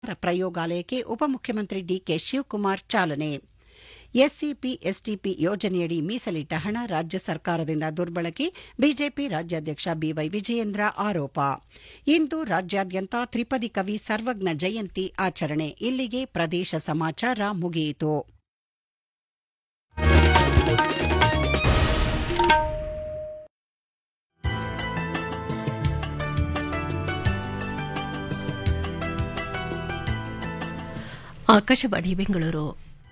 ಪ್ರಯೋಗಾಲಯಕ್ಕೆ ಉಪಮುಖ್ಯಮಂತ್ರಿ ಡಿಕೆ ಶಿವಕುಮಾರ್ ಚಾಲನೆ ಎಸ್ಸಿಪಿ ಎಸ್ಟಿಪಿ ಯೋಜನೆಯಡಿ ಮೀಸಲಿಟ್ಟ ಹಣ ರಾಜ್ಯ ಸರ್ಕಾರದಿಂದ ದುರ್ಬಳಕೆ ಬಿಜೆಪಿ ರಾಜ್ಯಾಧ್ಯಕ್ಷ ಬಿವೈ ವಿಜಯೇಂದ್ರ ಆರೋಪ ಇಂದು ರಾಜ್ಯಾದ್ಯಂತ ತ್ರಿಪದಿ ಕವಿ ಸರ್ವಜ್ಞ ಜಯಂತಿ ಆಚರಣೆ ಇಲ್ಲಿಗೆ ಪ್ರದೇಶ ಸಮಾಚಾರ ಮುಗಿಯಿತು ಆಕಾಶವಾಣಿ ಬೆಂಗಳೂರು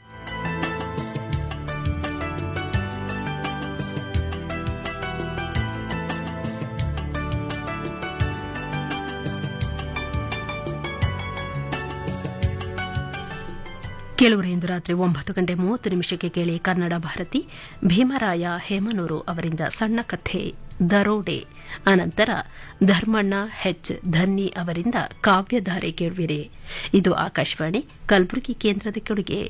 ಕೇಳುಗರೆ ಇಂದು ರಾತ್ರಿ ಒಂಬತ್ತು ಗಂಟೆ ಮೂವತ್ತು ನಿಮಿಷಕ್ಕೆ ಕೇಳಿ ಕನ್ನಡ ಭಾರತಿ ಭೀಮರಾಯ ಹೇಮನೂರು ಅವರಿಂದ ಸಣ್ಣ ಕಥೆ ದರೋಡೆ ಅನಂತರ ಧರ್ಮಣ್ಣ ಹೆಚ್ ಧನ್ನಿ ಅವರಿಂದ ಕಾವ್ಯಧಾರೆ ಕೇಳುವಿರೆ ಇದು ಆಕಾಶವಾಣಿ ಕಲಬುರಗಿ ಕೇಂದ್ರದ ಕೊಡುಗೆ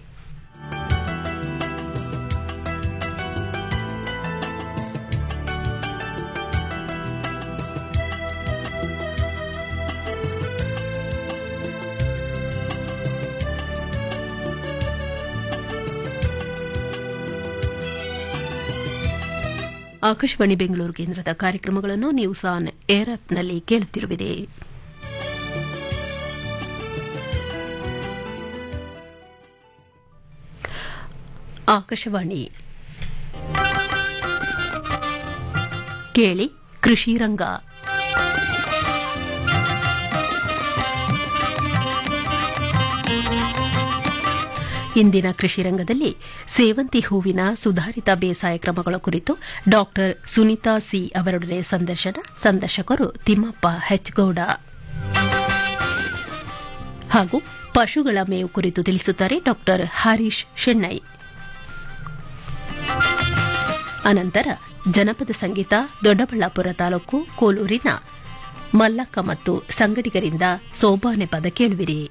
ಆಕಾಶವಾಣಿ ಬೆಂಗಳೂರು ಕೇಂದ್ರದ ಕಾರ್ಯಕ್ರಮಗಳನ್ನು ನ್ಯೂಸ್ ಆನ್ ಏರ್ ಆಪ್ನಲ್ಲಿ ಕೇಳುತ್ತಿರುವಿರಿ ಆಕಾಶವಾಣಿ ಕೇಳಿ ಕೃಷಿ ರಂಗ ಇಂದಿನ ಕೃಷಿ ರಂಗದಲ್ಲಿ ಸೇವಂತಿ ಹೂವಿನ ಸುಧಾರಿತ ಬೇಸಾಯ ಕ್ರಮಗಳ ಕುರಿತು ಡಾಕ್ಟರ್ ಸುನೀತಾ ಸಿ ಅವರೊಡನೆ ಸಂದರ್ಶನ ಸಂದರ್ಶಕರು ತಿಮ್ಮಪ್ಪ ಹೆಚ್ಗೌಡ ಹಾಗೂ ಪಶುಗಳ ಮೇವು ಕುರಿತು ತಿಳಿಸುತ್ತಾರೆ ಡಾಕ್ಟರ್ ಹರೀಶ್ ಶೆಣ್ಣೈ ಅನಂತರ ಜನಪದ ಸಂಗೀತ ದೊಡ್ಡಬಳ್ಳಾಪುರ ತಾಲೂಕು ಕೋಲೂರಿನ ಮಲ್ಲಕ್ಕ ಮತ್ತು ಸಂಗಡಿಗರಿಂದ ಸೋಬಾನೆ ಪದ ಕೇಳುವಿರಿ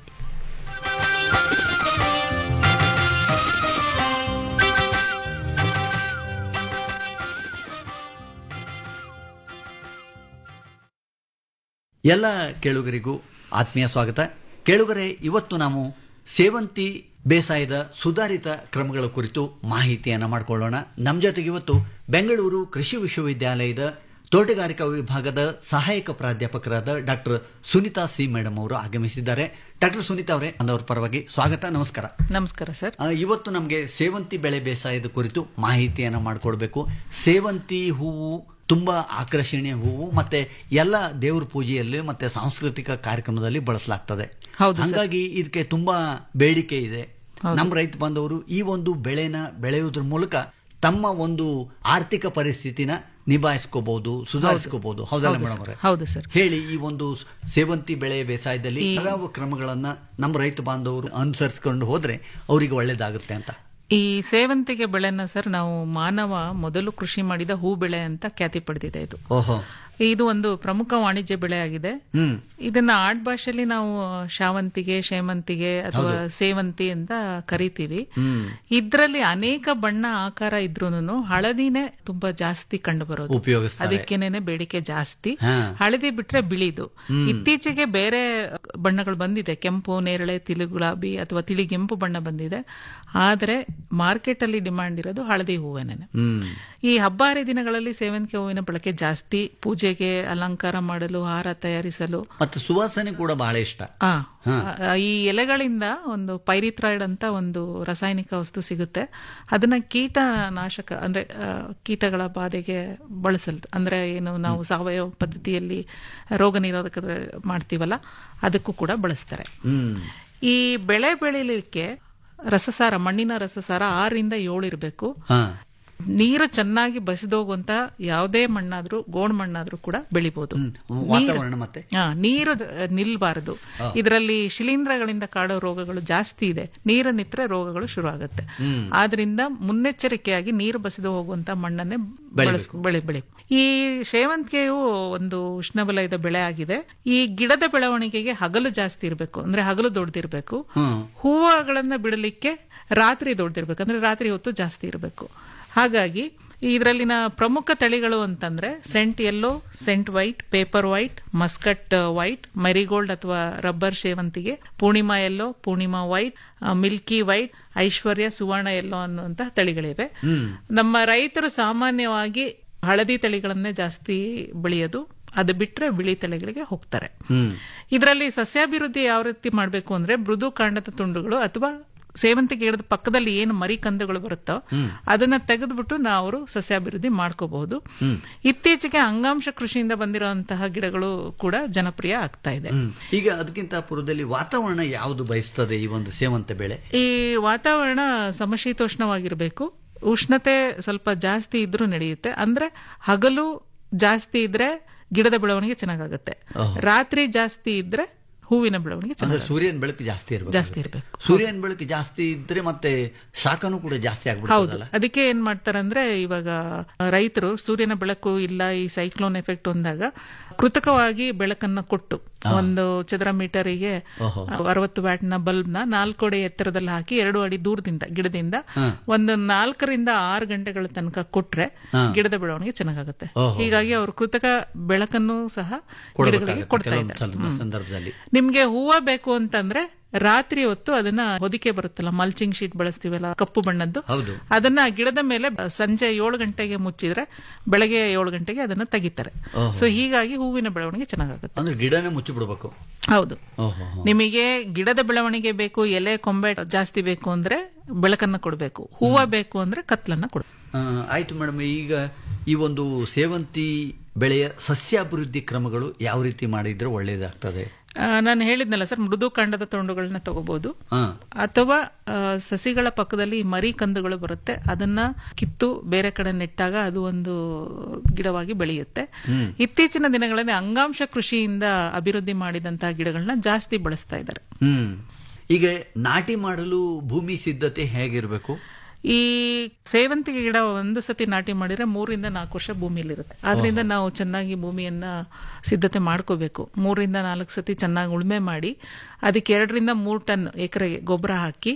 ಎಲ್ಲ ಕೇಳುಗರಿಗೂ ಆತ್ಮೀಯ ಸ್ವಾಗತ ಕೇಳುಗರೆ ಇವತ್ತು ನಾವು ಸೇವಂತಿ ಬೇಸಾಯದ ಸುಧಾರಿತ ಕ್ರಮಗಳ ಕುರಿತು ಮಾಹಿತಿಯನ್ನು ಮಾಡಿಕೊಳ್ಳೋಣ ನಮ್ಮ ಜೊತೆಗೆ ಇವತ್ತು ಬೆಂಗಳೂರು ಕೃಷಿ ವಿಶ್ವವಿದ್ಯಾಲಯದ ತೋಟಗಾರಿಕಾ ವಿಭಾಗದ ಸಹಾಯಕ ಪ್ರಾಧ್ಯಾಪಕರಾದ ಡಾಕ್ಟರ್ ಸುನೀತಾ ಸಿ ಮೇಡಮ್ ಅವರು ಆಗಮಿಸಿದ್ದಾರೆ ಡಾಕ್ಟರ್ ಸುನೀತಾ ಅವರೇ ಅಂದವ್ರ ಪರವಾಗಿ ಸ್ವಾಗತ ನಮಸ್ಕಾರ ನಮಸ್ಕಾರ ಸರ್ ಆ, ಇವತ್ತು ನಮಗೆ ಸೇವಂತಿ ಬೆಳೆ ಬೇಸಾಯದ ಕುರಿತು ಮಾಹಿತಿಯನ್ನು ಮಾಡಿಕೊಡ್ಬೇಕು ಸೇವಂತಿ ಹೂವು ತುಂಬಾ ಆಕರ್ಷಣೀಯ ಹೂವು ಮತ್ತೆ ಎಲ್ಲ ದೇವ್ರ ಪೂಜೆಯಲ್ಲಿ ಮತ್ತೆ ಸಾಂಸ್ಕೃತಿಕ ಕಾರ್ಯಕ್ರಮದಲ್ಲಿ ಬಳಸಲಾಗ್ತದೆ ಹೌದು ಸರ್. ಹಾಗಾಗಿ ಇದಕ್ಕೆ ತುಂಬಾ ಬೇಡಿಕೆ ಇದೆ ನಮ್ಮ ರೈತ ಬಾಂಧವರು ಈ ಒಂದು ಬೆಳೆನ ಬೆಳೆಯುವುದ್ರ ಮೂಲಕ ತಮ್ಮ ಒಂದು ಆರ್ಥಿಕ ಪರಿಸ್ಥಿತಿನ ನಿಭಾಯಿಸ್ಕೋಬಹುದು ಸುಧಾರಿಸ್ಕೋಬಹುದು ಹೌದಲ್ಲ ಹೌದು ಮೇಡಮ್ ಸರ್. ಅವರೇ ಹೌದು ಸರ್ ಹೇಳಿ ಈ ಒಂದು ಸೇವಂತಿ ಬೆಳೆ ಬೇಸಾಯದಲ್ಲಿ ಯಾವ ಕ್ರಮಗಳನ್ನ ನಮ್ಮ ರೈತ ಬಾಂಧವರು ಅನುಸರಿಸಿಕೊಂಡು ಹೋದ್ರೆ ಅವರಿಗೆ ಒಳ್ಳೇದಾಗುತ್ತೆ ಅಂತ ಈ ಸೇವಂತಿಗೆ ಬೆಳೆನ ಸರ್ ನಾವು ಮಾನವ ಮೊದಲು ಕೃಷಿ ಮಾಡಿದ ಹೂ ಬೆಳೆ ಅಂತ ಖ್ಯಾತಿ ಪಡೆದಿದೆ ಇದು ಓಹೋ ಇದು ಒಂದು ಪ್ರಮುಖ ವಾಣಿಜ್ಯ ಬೆಳೆ ಆಗಿದೆ ಹ್ಮ್ ಇದನ್ನ ಆಡ್ ಭಾಷೆಯಲ್ಲಿ ನಾವು ಶಾವಂತಿಗೆ ಶೇಮಂತಿಗೆ ಅಥವಾ ಸೇವಂತಿ ಅಂತ ಕರಿತೀವಿ ಇದ್ರಲ್ಲಿ ಅನೇಕ ಬಣ್ಣ ಆಕಾರ ಇದ್ರೂನು ಹಳದಿನೇ ತುಂಬಾ ಜಾಸ್ತಿ ಕಂಡು ಬರೋದು ಉಪಯೋಗಿಸ್ತಾರೆ ಅದಕ್ಕೇನೆ ಬೇಡಿಕೆ ಜಾಸ್ತಿ ಹಾ. ಹಳದಿ ಬಿಟ್ರೆ ಬಿಳಿದು ಇತ್ತೀಚೆಗೆ ಬೇರೆ ಬಣ್ಣಗಳು ಬಂದಿದೆ ಕೆಂಪು ನೇರಳೆ ತಿಳಿ ಗುಲಾಬಿ ಅಥವಾ ತಿಳಿಗೆಂಪು ಬಣ್ಣ ಬಂದಿದೆ ಆದ್ರೆ ಮಾರ್ಕೆಟ್ ಅಲ್ಲಿ ಡಿಮಾಂಡ್ ಇರೋದು ಹಳದಿ ಹೂವೇನೆ ಹ್ಮ್ ಈ ಹಬ್ಬ ಹರಿದಿನಗಳಲ್ಲಿ ಸೇವಂತಿಗೆ ಹೂವಿನ ಬಳಕೆ ಜಾಸ್ತಿ ಪೂಜೆಗೆ ಅಲಂಕಾರ ಮಾಡಲು ಹಾರ ತಯಾರಿಸಲು ಮತ್ತೆ ಸುವಾಸನೆ ಕೂಡ ಬಹಳ ಇಷ್ಟ ಆ, ಆ, ಈ ಎಲೆಗಳಿಂದ ಒಂದು ಪೈರಿಥ್ರಾಯ್ಡ್ ಅಂತ ಒಂದು ರಾಸಾಯನಿಕ ವಸ್ತು ಸಿಗುತ್ತೆ ಅದನ್ನ ಕೀಟನಾಶಕ ಅಂದ್ರೆ ಆ, ಕೀಟಗಳ ಬಾಧೆಗೆ ಬಳಸಲ್ ಅಂದ್ರೆ ಏನು ನಾವು ಸಾವಯವ ಪದ್ಧತಿಯಲ್ಲಿ ರೋಗ ನಿರೋಧಕ ಮಾಡ್ತೀವಲ್ಲ ಅದಕ್ಕೂ ಕೂಡ ಬಳಸ್ತಾರೆ ಹ್ಮ್ ಈ ಬೆಳೆ ಬೆಳಿಲಿಕ್ಕೆ ರಸಸಾರ ಮಣ್ಣಿನ ರಸಸಾರ ಆರರಿಂದ ಏಳು ಇರಬೇಕು ಹಾ ನೀರು ಚೆನ್ನಾಗಿ ಬಸಿದೋಗುವಂತ ಯಾವುದೇ ಮಣ್ಣಾದ್ರೂ ಗೋಣ್ ಮಣ್ಣಾದ್ರೂ ಕೂಡ ಬೆಳಿಬಹುದು ವಾತಾವರಣ ಮತ್ತೆ ಆ, ನೀರು ದ- ನಿಲ್ಬಾರದು ಇದರಲ್ಲಿ ಶಿಲೀಂಧ್ರಗಳಿಂದ ಕಾಡೋ ರೋಗಗಳು ಜಾಸ್ತಿ ಇದೆ ನೀರು ನಿತ್ರೆ ರೋಗಗಳು ಶುರು ಆಗುತ್ತೆ ಆದ್ರಿಂದ ಮುನ್ನೆಚ್ಚರಿಕೆಯಾಗಿ ನೀರು ಬಸಿದು ಹೋಗುವಂತ ಮಣ್ಣನ್ನೇ ಬಳಸ್ ಬೆಳೆ ಬೆಳೆ ಈ ಸೇವಂತಿಗೆಯು ಒಂದು ಉಷ್ಣವಲಯದ ಬೆಳೆ ಆಗಿದೆ ಈ ಗಿಡದ ಬೆಳವಣಿಗೆಗೆ ಹಗಲು ಜಾಸ್ತಿ ಇರಬೇಕು ಅಂದ್ರೆ ಹಗಲು ದೊಡ್ಡದಿರ್ಬೇಕು ಹ್ಮ್ ಹೂವುಗಳನ್ನ ಬಿಡಲಿಕ್ಕೆ ರಾತ್ರಿ ದೊಡ್ಡದಿರ್ಬೇಕು ಅಂದ್ರೆ ರಾತ್ರಿ ಹೊತ್ತು ಜಾಸ್ತಿ ಇರಬೇಕು ಹಾಗಾಗಿ ಇದರಲ್ಲಿನ ಪ್ರಮುಖ ತಳಿಗಳು ಅಂತಂದ್ರೆ scent yellow scent white paper white muscat white marigold ಅಥವಾ ರಬ್ಬರ್ ಸೇವಂತಿಗೆ Purnima yellow Purnima white milky white Aishwarya Suvarna yellow ಅನ್ನುವಂತಹ ತಳಿಗಳಿವೆ ನಮ್ಮ ರೈತರು ಸಾಮಾನ್ಯವಾಗಿ ಹಳದಿ ತಳಿಗಳನ್ನೇ ಜಾಸ್ತಿ ಬೆಳೆಯೋದು ಅದು ಬಿಟ್ರೆ ಬಿಳಿ ತಳಿಗಳಿಗೆ ಹೋಗ್ತಾರೆ ಇದರಲ್ಲಿ ಸಸ್ಯಾಭಿವೃದ್ಧಿ ಯಾವ ರೀತಿ ಮಾಡಬೇಕು ಅಂದ್ರೆ ಮೃದು ಕಾಂಡದ ತುಂಡುಗಳು ಅಥವಾ ಸೇವಂತಿಗೆ ಗಿಡದ ಪಕ್ಕದಲ್ಲಿ ಏನು ಮರಿ ಕಂದುಗಳು ಬರುತ್ತೋ ಅದನ್ನ ತೆಗೆದ್ಬಿಟ್ಟು ನಾವು ಸಸ್ಯಾಭಿವೃದ್ಧಿ ಮಾಡ್ಕೋಬಹುದು ಇತ್ತೀಚೆಗೆ ಅಂಗಾಂಶ ಕೃಷಿಯಿಂದ ಬಂದಿರುವಂತಹ ಗಿಡಗಳು ಕೂಡ ಜನಪ್ರಿಯ ಆಗ್ತಾ ಇದೆ ಹ್ಮ್. ಈಗ ಅದಕ್ಕಿಂತ ಪೂರ್ವದಲ್ಲಿ ವಾತಾವರಣ ಯಾವುದು ಬಯಸ್ತದೆ ಈ ಒಂದು ಸೇವಂತ ಬೆಳೆ ಈ ವಾತಾವರಣ ಸಮಶೀತೋಷ್ಣವಾಗಿರಬೇಕು ಉಷ್ಣತೆ ಸ್ವಲ್ಪ ಜಾಸ್ತಿ ಇದ್ರೂ ನಡೆಯುತ್ತೆ ಅಂದ್ರೆ ಹಗಲು ಜಾಸ್ತಿ ಇದ್ರೆ ಗಿಡದ ಬೆಳವಣಿಗೆ ಚೆನ್ನಾಗಾಗುತ್ತೆ ರಾತ್ರಿ ಜಾಸ್ತಿ ಇದ್ರೆ ಹೂವಿನ ಬೆಳವಣಿಗೆ ಅಂದ್ರೆ ಚೆನ್ನಾಗಿ ಸೂರ್ಯನ ಬೆಳಕು ಜಾಸ್ತಿ ಇರಬೇಕು ಜಾಸ್ತಿ ಇರಬೇಕು ಸೂರ್ಯನ ಬೆಳಕು ಜಾಸ್ತಿ ಇದ್ರೆ ಮತ್ತೆ ಶಾಖನೂ ಕೂಡ ಜಾಸ್ತಿ ಹೌದು ಆಗ್ಬಿಡುತ್ತಲ್ಲ ಅದಕ್ಕೆ ಏನ್ ಮಾಡ್ತಾರಂದ್ರೆ ಇವಾಗ ರೈತರು ಸೂರ್ಯನ ಬೆಳಕು ಇಲ್ಲ ಈ ಸೈಕ್ಲೋನ್ ಎಫೆಕ್ಟ್ ಬಂದಾಗ ಕೃತಕವಾಗಿ ಬೆಳಕನ್ನ ಕೊಟ್ಟು ಒಂದು ಚದರ ಮೀಟರಿಗೆ ಅರವತ್ತು ವ್ಯಾಟ್ ನ ಬಲ್ಬ್ ನ ನಾಲ್ಕು ಅಡಿ ಎತ್ತರದಲ್ಲಿ ಹಾಕಿ ಎರಡು ಅಡಿ ದೂರದಿಂದ ಗಿಡದಿಂದ ಒಂದು ನಾಲ್ಕರಿಂದ ಆರು ಗಂಟೆಗಳ ತನಕ ಕೊಟ್ರೆ ಗಿಡದ ಬೆಳವಣಿಗೆ ಚೆನ್ನಾಗಾಗುತ್ತೆ ಹೀಗಾಗಿ ಅವರು ಕೃತಕ ಬೆಳಕನ್ನು ಸಹ ಗಿಡಗಳಿಗೆ ಕೊಡಬೇಕಾಗುತ್ತೆ ಕೊಡ್ತಾ ಕೆಲವೊಂದು ಇದ್ದಾರೆ ಸಂದರ್ಭ- ಸಂದರ್ಭದಲ್ಲಿ ನಿಮ್ಗೆ ಹೂವ ಬೇಕು ಅಂತಂದ್ರೆ ರಾತ್ರಿ ಹೊತ್ತು ಅದನ್ನ ಹೊದಿಕೆ ಬರುತ್ತಲ್ಲ ಮಲ್ಚಿಂಗ್ ಶೀಟ್ ಬಳಸ್ತೀವಲ್ಲ ಕಪ್ಪು ಬಣ್ಣದ್ದು ಹೌದು ಅದನ್ನ ಗಿಡದ ಮೇಲೆ ಸಂಜೆ ಏಳು ಗಂಟೆಗೆ ಮುಚ್ಚಿದ್ರೆ ಬೆಳಗ್ಗೆ ಏಳು ಗಂಟೆಗೆ ಅದನ್ನ ತೆಗಿತಾರೆ ಸೊ ಹೀಗಾಗಿ ಹೂವಿನ ಬೆಳವಣಿಗೆ ಚೆನ್ನಾಗಾಗುತ್ತೆ ಅಂದ್ರೆ ಗಿಡನೇ ಮುಚ್ಚಿ ಬಿಡ್ಬೇಕು ಹೌದು ಓಹೋ ನಿಮಗೆ ಗಿಡದ ಬೆಳವಣಿಗೆ ಬೇಕು ಎಲೆ ಕೊಂಬೆ ಜಾಸ್ತಿ ಬೇಕು ಅಂದ್ರೆ ಬೆಳಕನ್ನ ಕೊಡಬೇಕು ಹೂವ ಬೇಕು ಅಂದ್ರೆ ಕತ್ಲನ್ನ ಕೊಡ ಆ, ಆಯ್ತು ಮೇಡಮ್ ಈಗ ಈ ಒಂದು ಸೇವಂತಿ ಬೆಳೆಯ ಸಸ್ಯಾಭಿವೃದ್ಧಿ ಕ್ರಮಗಳು ಯಾವ ರೀತಿ ಮಾಡಿದ್ರೆ ಒಳ್ಳೇದಾಗ್ತದೆ ನಾನು ಹೇಳಿದ್ನಲ್ಲ ಸರ್ ಮೃದು ಕಾಂಡದ ತುಂಡುಗಳನ್ನ ತಗೋಬಹುದು ಹಾ ಅಥವಾ ಆ, ಸಸಿಗಳ ಪಕ್ಕದಲ್ಲಿ ಮರಿ ಕಂದುಗಳು ಬರುತ್ತೆ ಅದನ್ನ ಕಿತ್ತು ಬೇರೆ ಕಡೆ ನೆಟ್ಟಾಗ ಅದು ಒಂದು ಗಿಡವಾಗಿ ಬೆಳೆಯುತ್ತೆ ಇತ್ತೀಚಿನ ದಿನಗಳಲ್ಲಿ ಅಂಗಾಂಶ ಕೃಷಿಯಿಂದ ಅಭಿವೃದ್ಧಿ ಮಾಡಿದಂತಹ ಗಿಡಗಳನ್ನ ಜಾಸ್ತಿ ಬಳಸ್ತಾ ಇದ್ದಾರೆ ಹ್ಮ್ ಈಗ ನಾಟಿ ಮಾಡಲು ಭೂಮಿ ಸಿದ್ಧತೆ ಹೇಗಿರ್ಬೇಕು ಈ ಸೇವಂತಿಗೆ ಗಿಡ ಒಂದು ಸತಿ ನಾಟಿ ಮಾಡಿದ್ರೆ ಮೂರಿಂದ ನಾಲ್ಕು ವರ್ಷ ಭೂಮಿಲಿರುತ್ತೆ ಆದ್ರಿಂದ ನಾವು ಚೆನ್ನಾಗಿ ಭೂಮಿಯನ್ನ ಸಿದ್ಧತೆ ಮಾಡ್ಕೋಬೇಕು ಮೂರಿಂದ ನಾಲ್ಕು ಸತಿ ಚೆನ್ನಾಗಿ ಉಳುಮೆ ಮಾಡಿ ಅದಕ್ಕೆ ಎರಡರಿಂದ ಮೂರು ಟನ್ ಎಕರೆಗೆ ಗೊಬ್ಬರ ಹಾಕಿ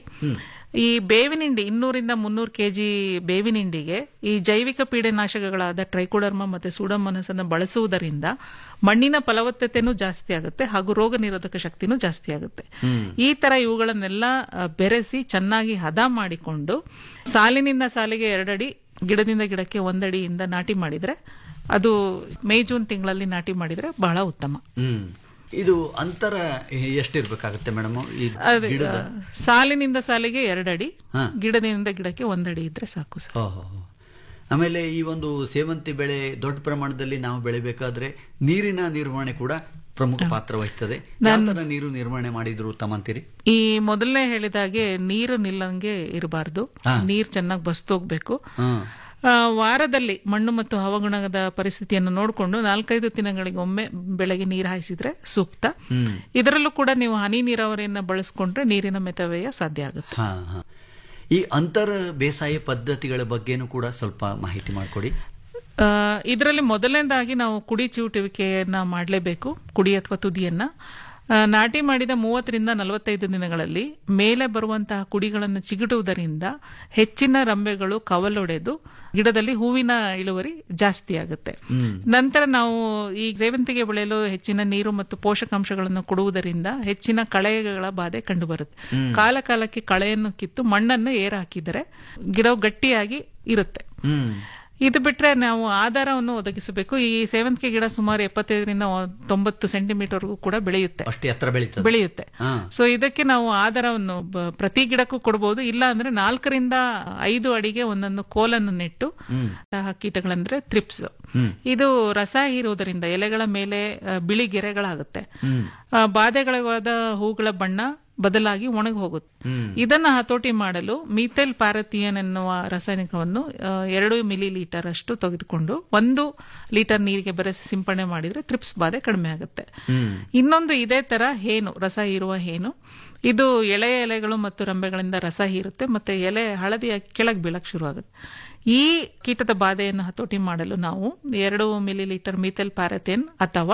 ಈ ಬೇವಿನ ಹಿಂಡಿ ಇನ್ನೂರಿಂದ ಮುನ್ನೂರು ಕೆಜಿ ಬೇವಿನ ಹಿಂಡಿಗೆ ಈ ಜೈವಿಕ ಪೀಡೆನಾಶಕಗಳಾದ ಟ್ರೈಕೋಡರ್ಮ ಮತ್ತೆ ಸೂಡೋಮನಸ್ ಅನ್ನು ಬಳಸುವುದರಿಂದ ಮಣ್ಣಿನ ಫಲವತ್ತತೆನೂ ಜಾಸ್ತಿ ಆಗುತ್ತೆ ಹಾಗೂ ರೋಗ ನಿರೋಧಕ ಶಕ್ತಿನೂ ಜಾಸ್ತಿ ಆಗುತ್ತೆ ಈ ತರ ಇವುಗಳನ್ನೆಲ್ಲ ಆ, ಬೆರೆಸಿ ಚೆನ್ನಾಗಿ ಹದ ಮಾಡಿಕೊಂಡು ಸಾಲಿನಿಂದ ಸಾಲಿಗೆ ಎರಡಡಿ ಗಿಡದಿಂದ ಗಿಡಕ್ಕೆ ಒಂದಡಿಯಿಂದ ನಾಟಿ ಮಾಡಿದ್ರೆ ಅದು ಮೇ ಜೂನ್ ತಿಂಗಳಲ್ಲಿ ನಾಟಿ ಮಾಡಿದ್ರೆ ಬಹಳ ಉತ್ತಮ ಹ್ಮ್ ಇದು ಅಂತರ ಎಷ್ಟಿರ್ಬೇಕಾಗತ್ತೆ ಮೇಡಮ್ ಈ ಅದೇ, ಗಿಡದ ಆ, ಸಾಲಿನಿಂದ ಸಾಲಿಗೆ ಎರಡಡಿ ಹಾ. ಗಿಡದಿಂದ ಗಿಡಕ್ಕೆ ಒಂದಡಿ ಇದ್ರೆ ಸಾಕು ಸರ್ ಓಹೋ. ಆಮೇಲೆ ಈ ಒಂದು ಸೇವಂತಿ ಬೆಳೆ ದೊಡ್ಡ ಪ್ರಮಾಣದಲ್ಲಿ ನಾವು ಬೆಳಿಬೇಕಾದ್ರೆ ನೀರಿನ ನಿರ್ವಹಣೆ ಕೂಡ ಪ್ರಮುಖ ಪಾತ್ರ ವಹಿಸ್ತದೆ ಯಾವ ತರ ನೀರು ನಿರ್ವಹಣೆ ಮಾಡಿದ್ರು ತಮ್ಮಂತೀರಿ ಈ ಮೊದಲನೇ ಹೇಳಿದಾಗೆ ನೀರು ನಿಲ್ಲಂಗೆ ಇರಬಾರ್ದು ನೀರ್ ಚೆನ್ನಾಗಿ ಬಸ್ತೋಗ್ಬೇಕು ಹ್ಮ್ ಆ, ವಾರದಲ್ಲಿ ಮಣ್ಣು ಮತ್ತು ಹವಾಗುಣದ ಪರಿಸ್ಥಿತಿಯನ್ನು ನೋಡಿಕೊಂಡು ನಾಲ್ಕೈದು ದಿನಗಳಿಗೆ ಒಮ್ಮೆ ಬೆಳೆಗೆ ನೀರು ಹಾಯಿಸಿದ್ರೆ ಸೂಕ್ತ ಇದರಲ್ಲೂ ಕೂಡ ನೀವು ಹನಿ ನೀರಾವರಿಯನ್ನ ಬಳಸ್ಕೊಂಡ್ರೆ ನೀರಿನ ಮಿತವ್ಯಯ ಸಾಧ್ಯ ಆಗುತ್ತೆ ಹಾ ಹಾ ಈ ಅಂತರ ಬೇಸಾಯ ಪದ್ಧತಿಗಳ ಬಗ್ಗೆನೂ ಕೂಡ ಸ್ವಲ್ಪ ಮಾಹಿತಿ ಮಾಡಿಕೊಡಿ ಆ, ಇದರಲ್ಲಿ ಮೊದಲನೇದಾಗಿ ನಾವು ಕುಡಿ ಚಿವುಟುವಿಕೆಯನ್ನ ಮಾಡಲೇಬೇಕು ಕುಡಿ ಅಥವಾ ತುದಿಯನ್ನ ಆ, ನಾಟಿ ಮಾಡಿದ ಮೂವತ್ತರಿಂದ ನಲವತ್ತೈದು ದಿನಗಳಲ್ಲಿ ಮೇಲೆ ಬರುವಂತಹ ಕುಡಿಗಳನ್ನು ಚಿಗುಟುವುದರಿಂದ ಹೆಚ್ಚಿನ ರಂಬೆಗಳು ಕವಲೊಡೆದು ಗಿಡದಲ್ಲಿ ಹೂವಿನ ಇಳುವರಿ ಜಾಸ್ತಿ ಆಗುತ್ತೆ ನಂತರ ನಾವು ಈ ಸೇವಂತಿಗೆ ಬೆಳೆಯಲು ಹೆಚ್ಚಿನ ನೀರು ಮತ್ತು ಪೋಷಕಾಂಶಗಳನ್ನು ಕೊಡುವುದರಿಂದ ಹೆಚ್ಚಿನ ಕಳೆಗಳ ಬಾಧೆ ಕಂಡುಬರುತ್ತೆ ಕಾಲ ಕಾಲಕ್ಕೆ ಕಳೆಯನ್ನು ಕಿತ್ತು ಮಣ್ಣನ್ನು ಏರ ಹಾಕಿದರೆ ಗಿಡವು ಗಟ್ಟಿಯಾಗಿ ಇರುತ್ತೆ ಹ್ಮ್ ಇದು ಬಿಟ್ರೆ ನಾವು ಆಧಾರವನ್ನು ಒದಗಿಸಬೇಕು ಈ ಸೇವಂತಿಗೆ ಗಿಡ ಸುಮಾರು ಎಪ್ಪತ್ತೈದರಿಂದ ತೊಂಬತ್ತು ಸೆಂಟಿಮೀಟರ್ಗೂ ಕೂಡ ಬೆಳೆಯುತ್ತೆ ಅಷ್ಟು ಎತ್ತರ ಬೆಳೀತದೆ ಬೆಳೆಯುತ್ತೆ ಹಾ. ಸೊ ಇದಕ್ಕೆ ನಾವು ಆಧಾರವನ್ನು ಬ- ಪ್ರತಿ ಗಿಡಕ್ಕೂ ಕೊಡಬಹುದು ಇಲ್ಲ ಅಂದ್ರೆ ನಾಲ್ಕರಿಂದ ಐದು ಅಡಿಗೆ ಒಂದೊಂದು ಕೋಲನ್ನು ನೆಟ್ಟು ಆ ಕೀಟಗಳಂದ್ರೆ ತ್ರಿಪ್ಸ್ ಇದು ರಸ ಹೀರುವುದರಿಂದ ಎಲೆಗಳ ಮೇಲೆ ಆ, ಬಿಳಿ ಗೆರೆಗಳಾಗುತ್ತೆ ಆ, ಬಾಧೆಗಳಾದ ಹೂಗಳ ಬಣ್ಣ ಬದಲಾಗಿ ಒಣಗಿ ಹೋಗುತ್ತೆ ಇದನ್ನ ಹತೋಟಿ ಮಾಡಲು ಮೀಥೈಲ್ ಪ್ಯಾರಥಿಯನ್ ಎನ್ನುವ ರಾಸಾಯನಿಕವನ್ನು ಆ, ಎರಡು ಮಿಲಿ ಲೀಟರ್ ಅಷ್ಟು ತೆಗೆದುಕೊಂಡು ಒಂದು ಲೀಟರ್ ನೀರಿಗೆ ಬೆರೆಸಿ ಸಿಂಪಡಣೆ ಮಾಡಿದ್ರೆ ತ್ರಿಪ್ಸ್ ಬಾಧೆ ಕಡಿಮೆ ಆಗುತ್ತೆ ಇನ್ನೊಂದು ಇದೇ ತರ ಹೇನು ರಸ ಹೀರುವ ಹೇನು ಇದು ಎಳೆಯ ಎಲೆಗಳು ಮತ್ತು ರಂಬೆಗಳಿಂದ ರಸ ಹೀರುತ್ತೆ ಮತ್ತೆ ಎಲೆ ಹಳದಿಯಾಗಿ ಕೆಳಗೆ ಬೀಳಕ್ ಶುರು ಆಗುತ್ತೆ ಈ ಕೀಟದ ಬಾಧೆಯನ್ನು ಹತೋಟಿ ಮಾಡಲು ನಾವು ಎರಡು ಮಿಲಿ ಲೀಟರ್ ಮೀಥೈಲ್ ಪ್ಯಾರಥೇನ್ ಅಥವಾ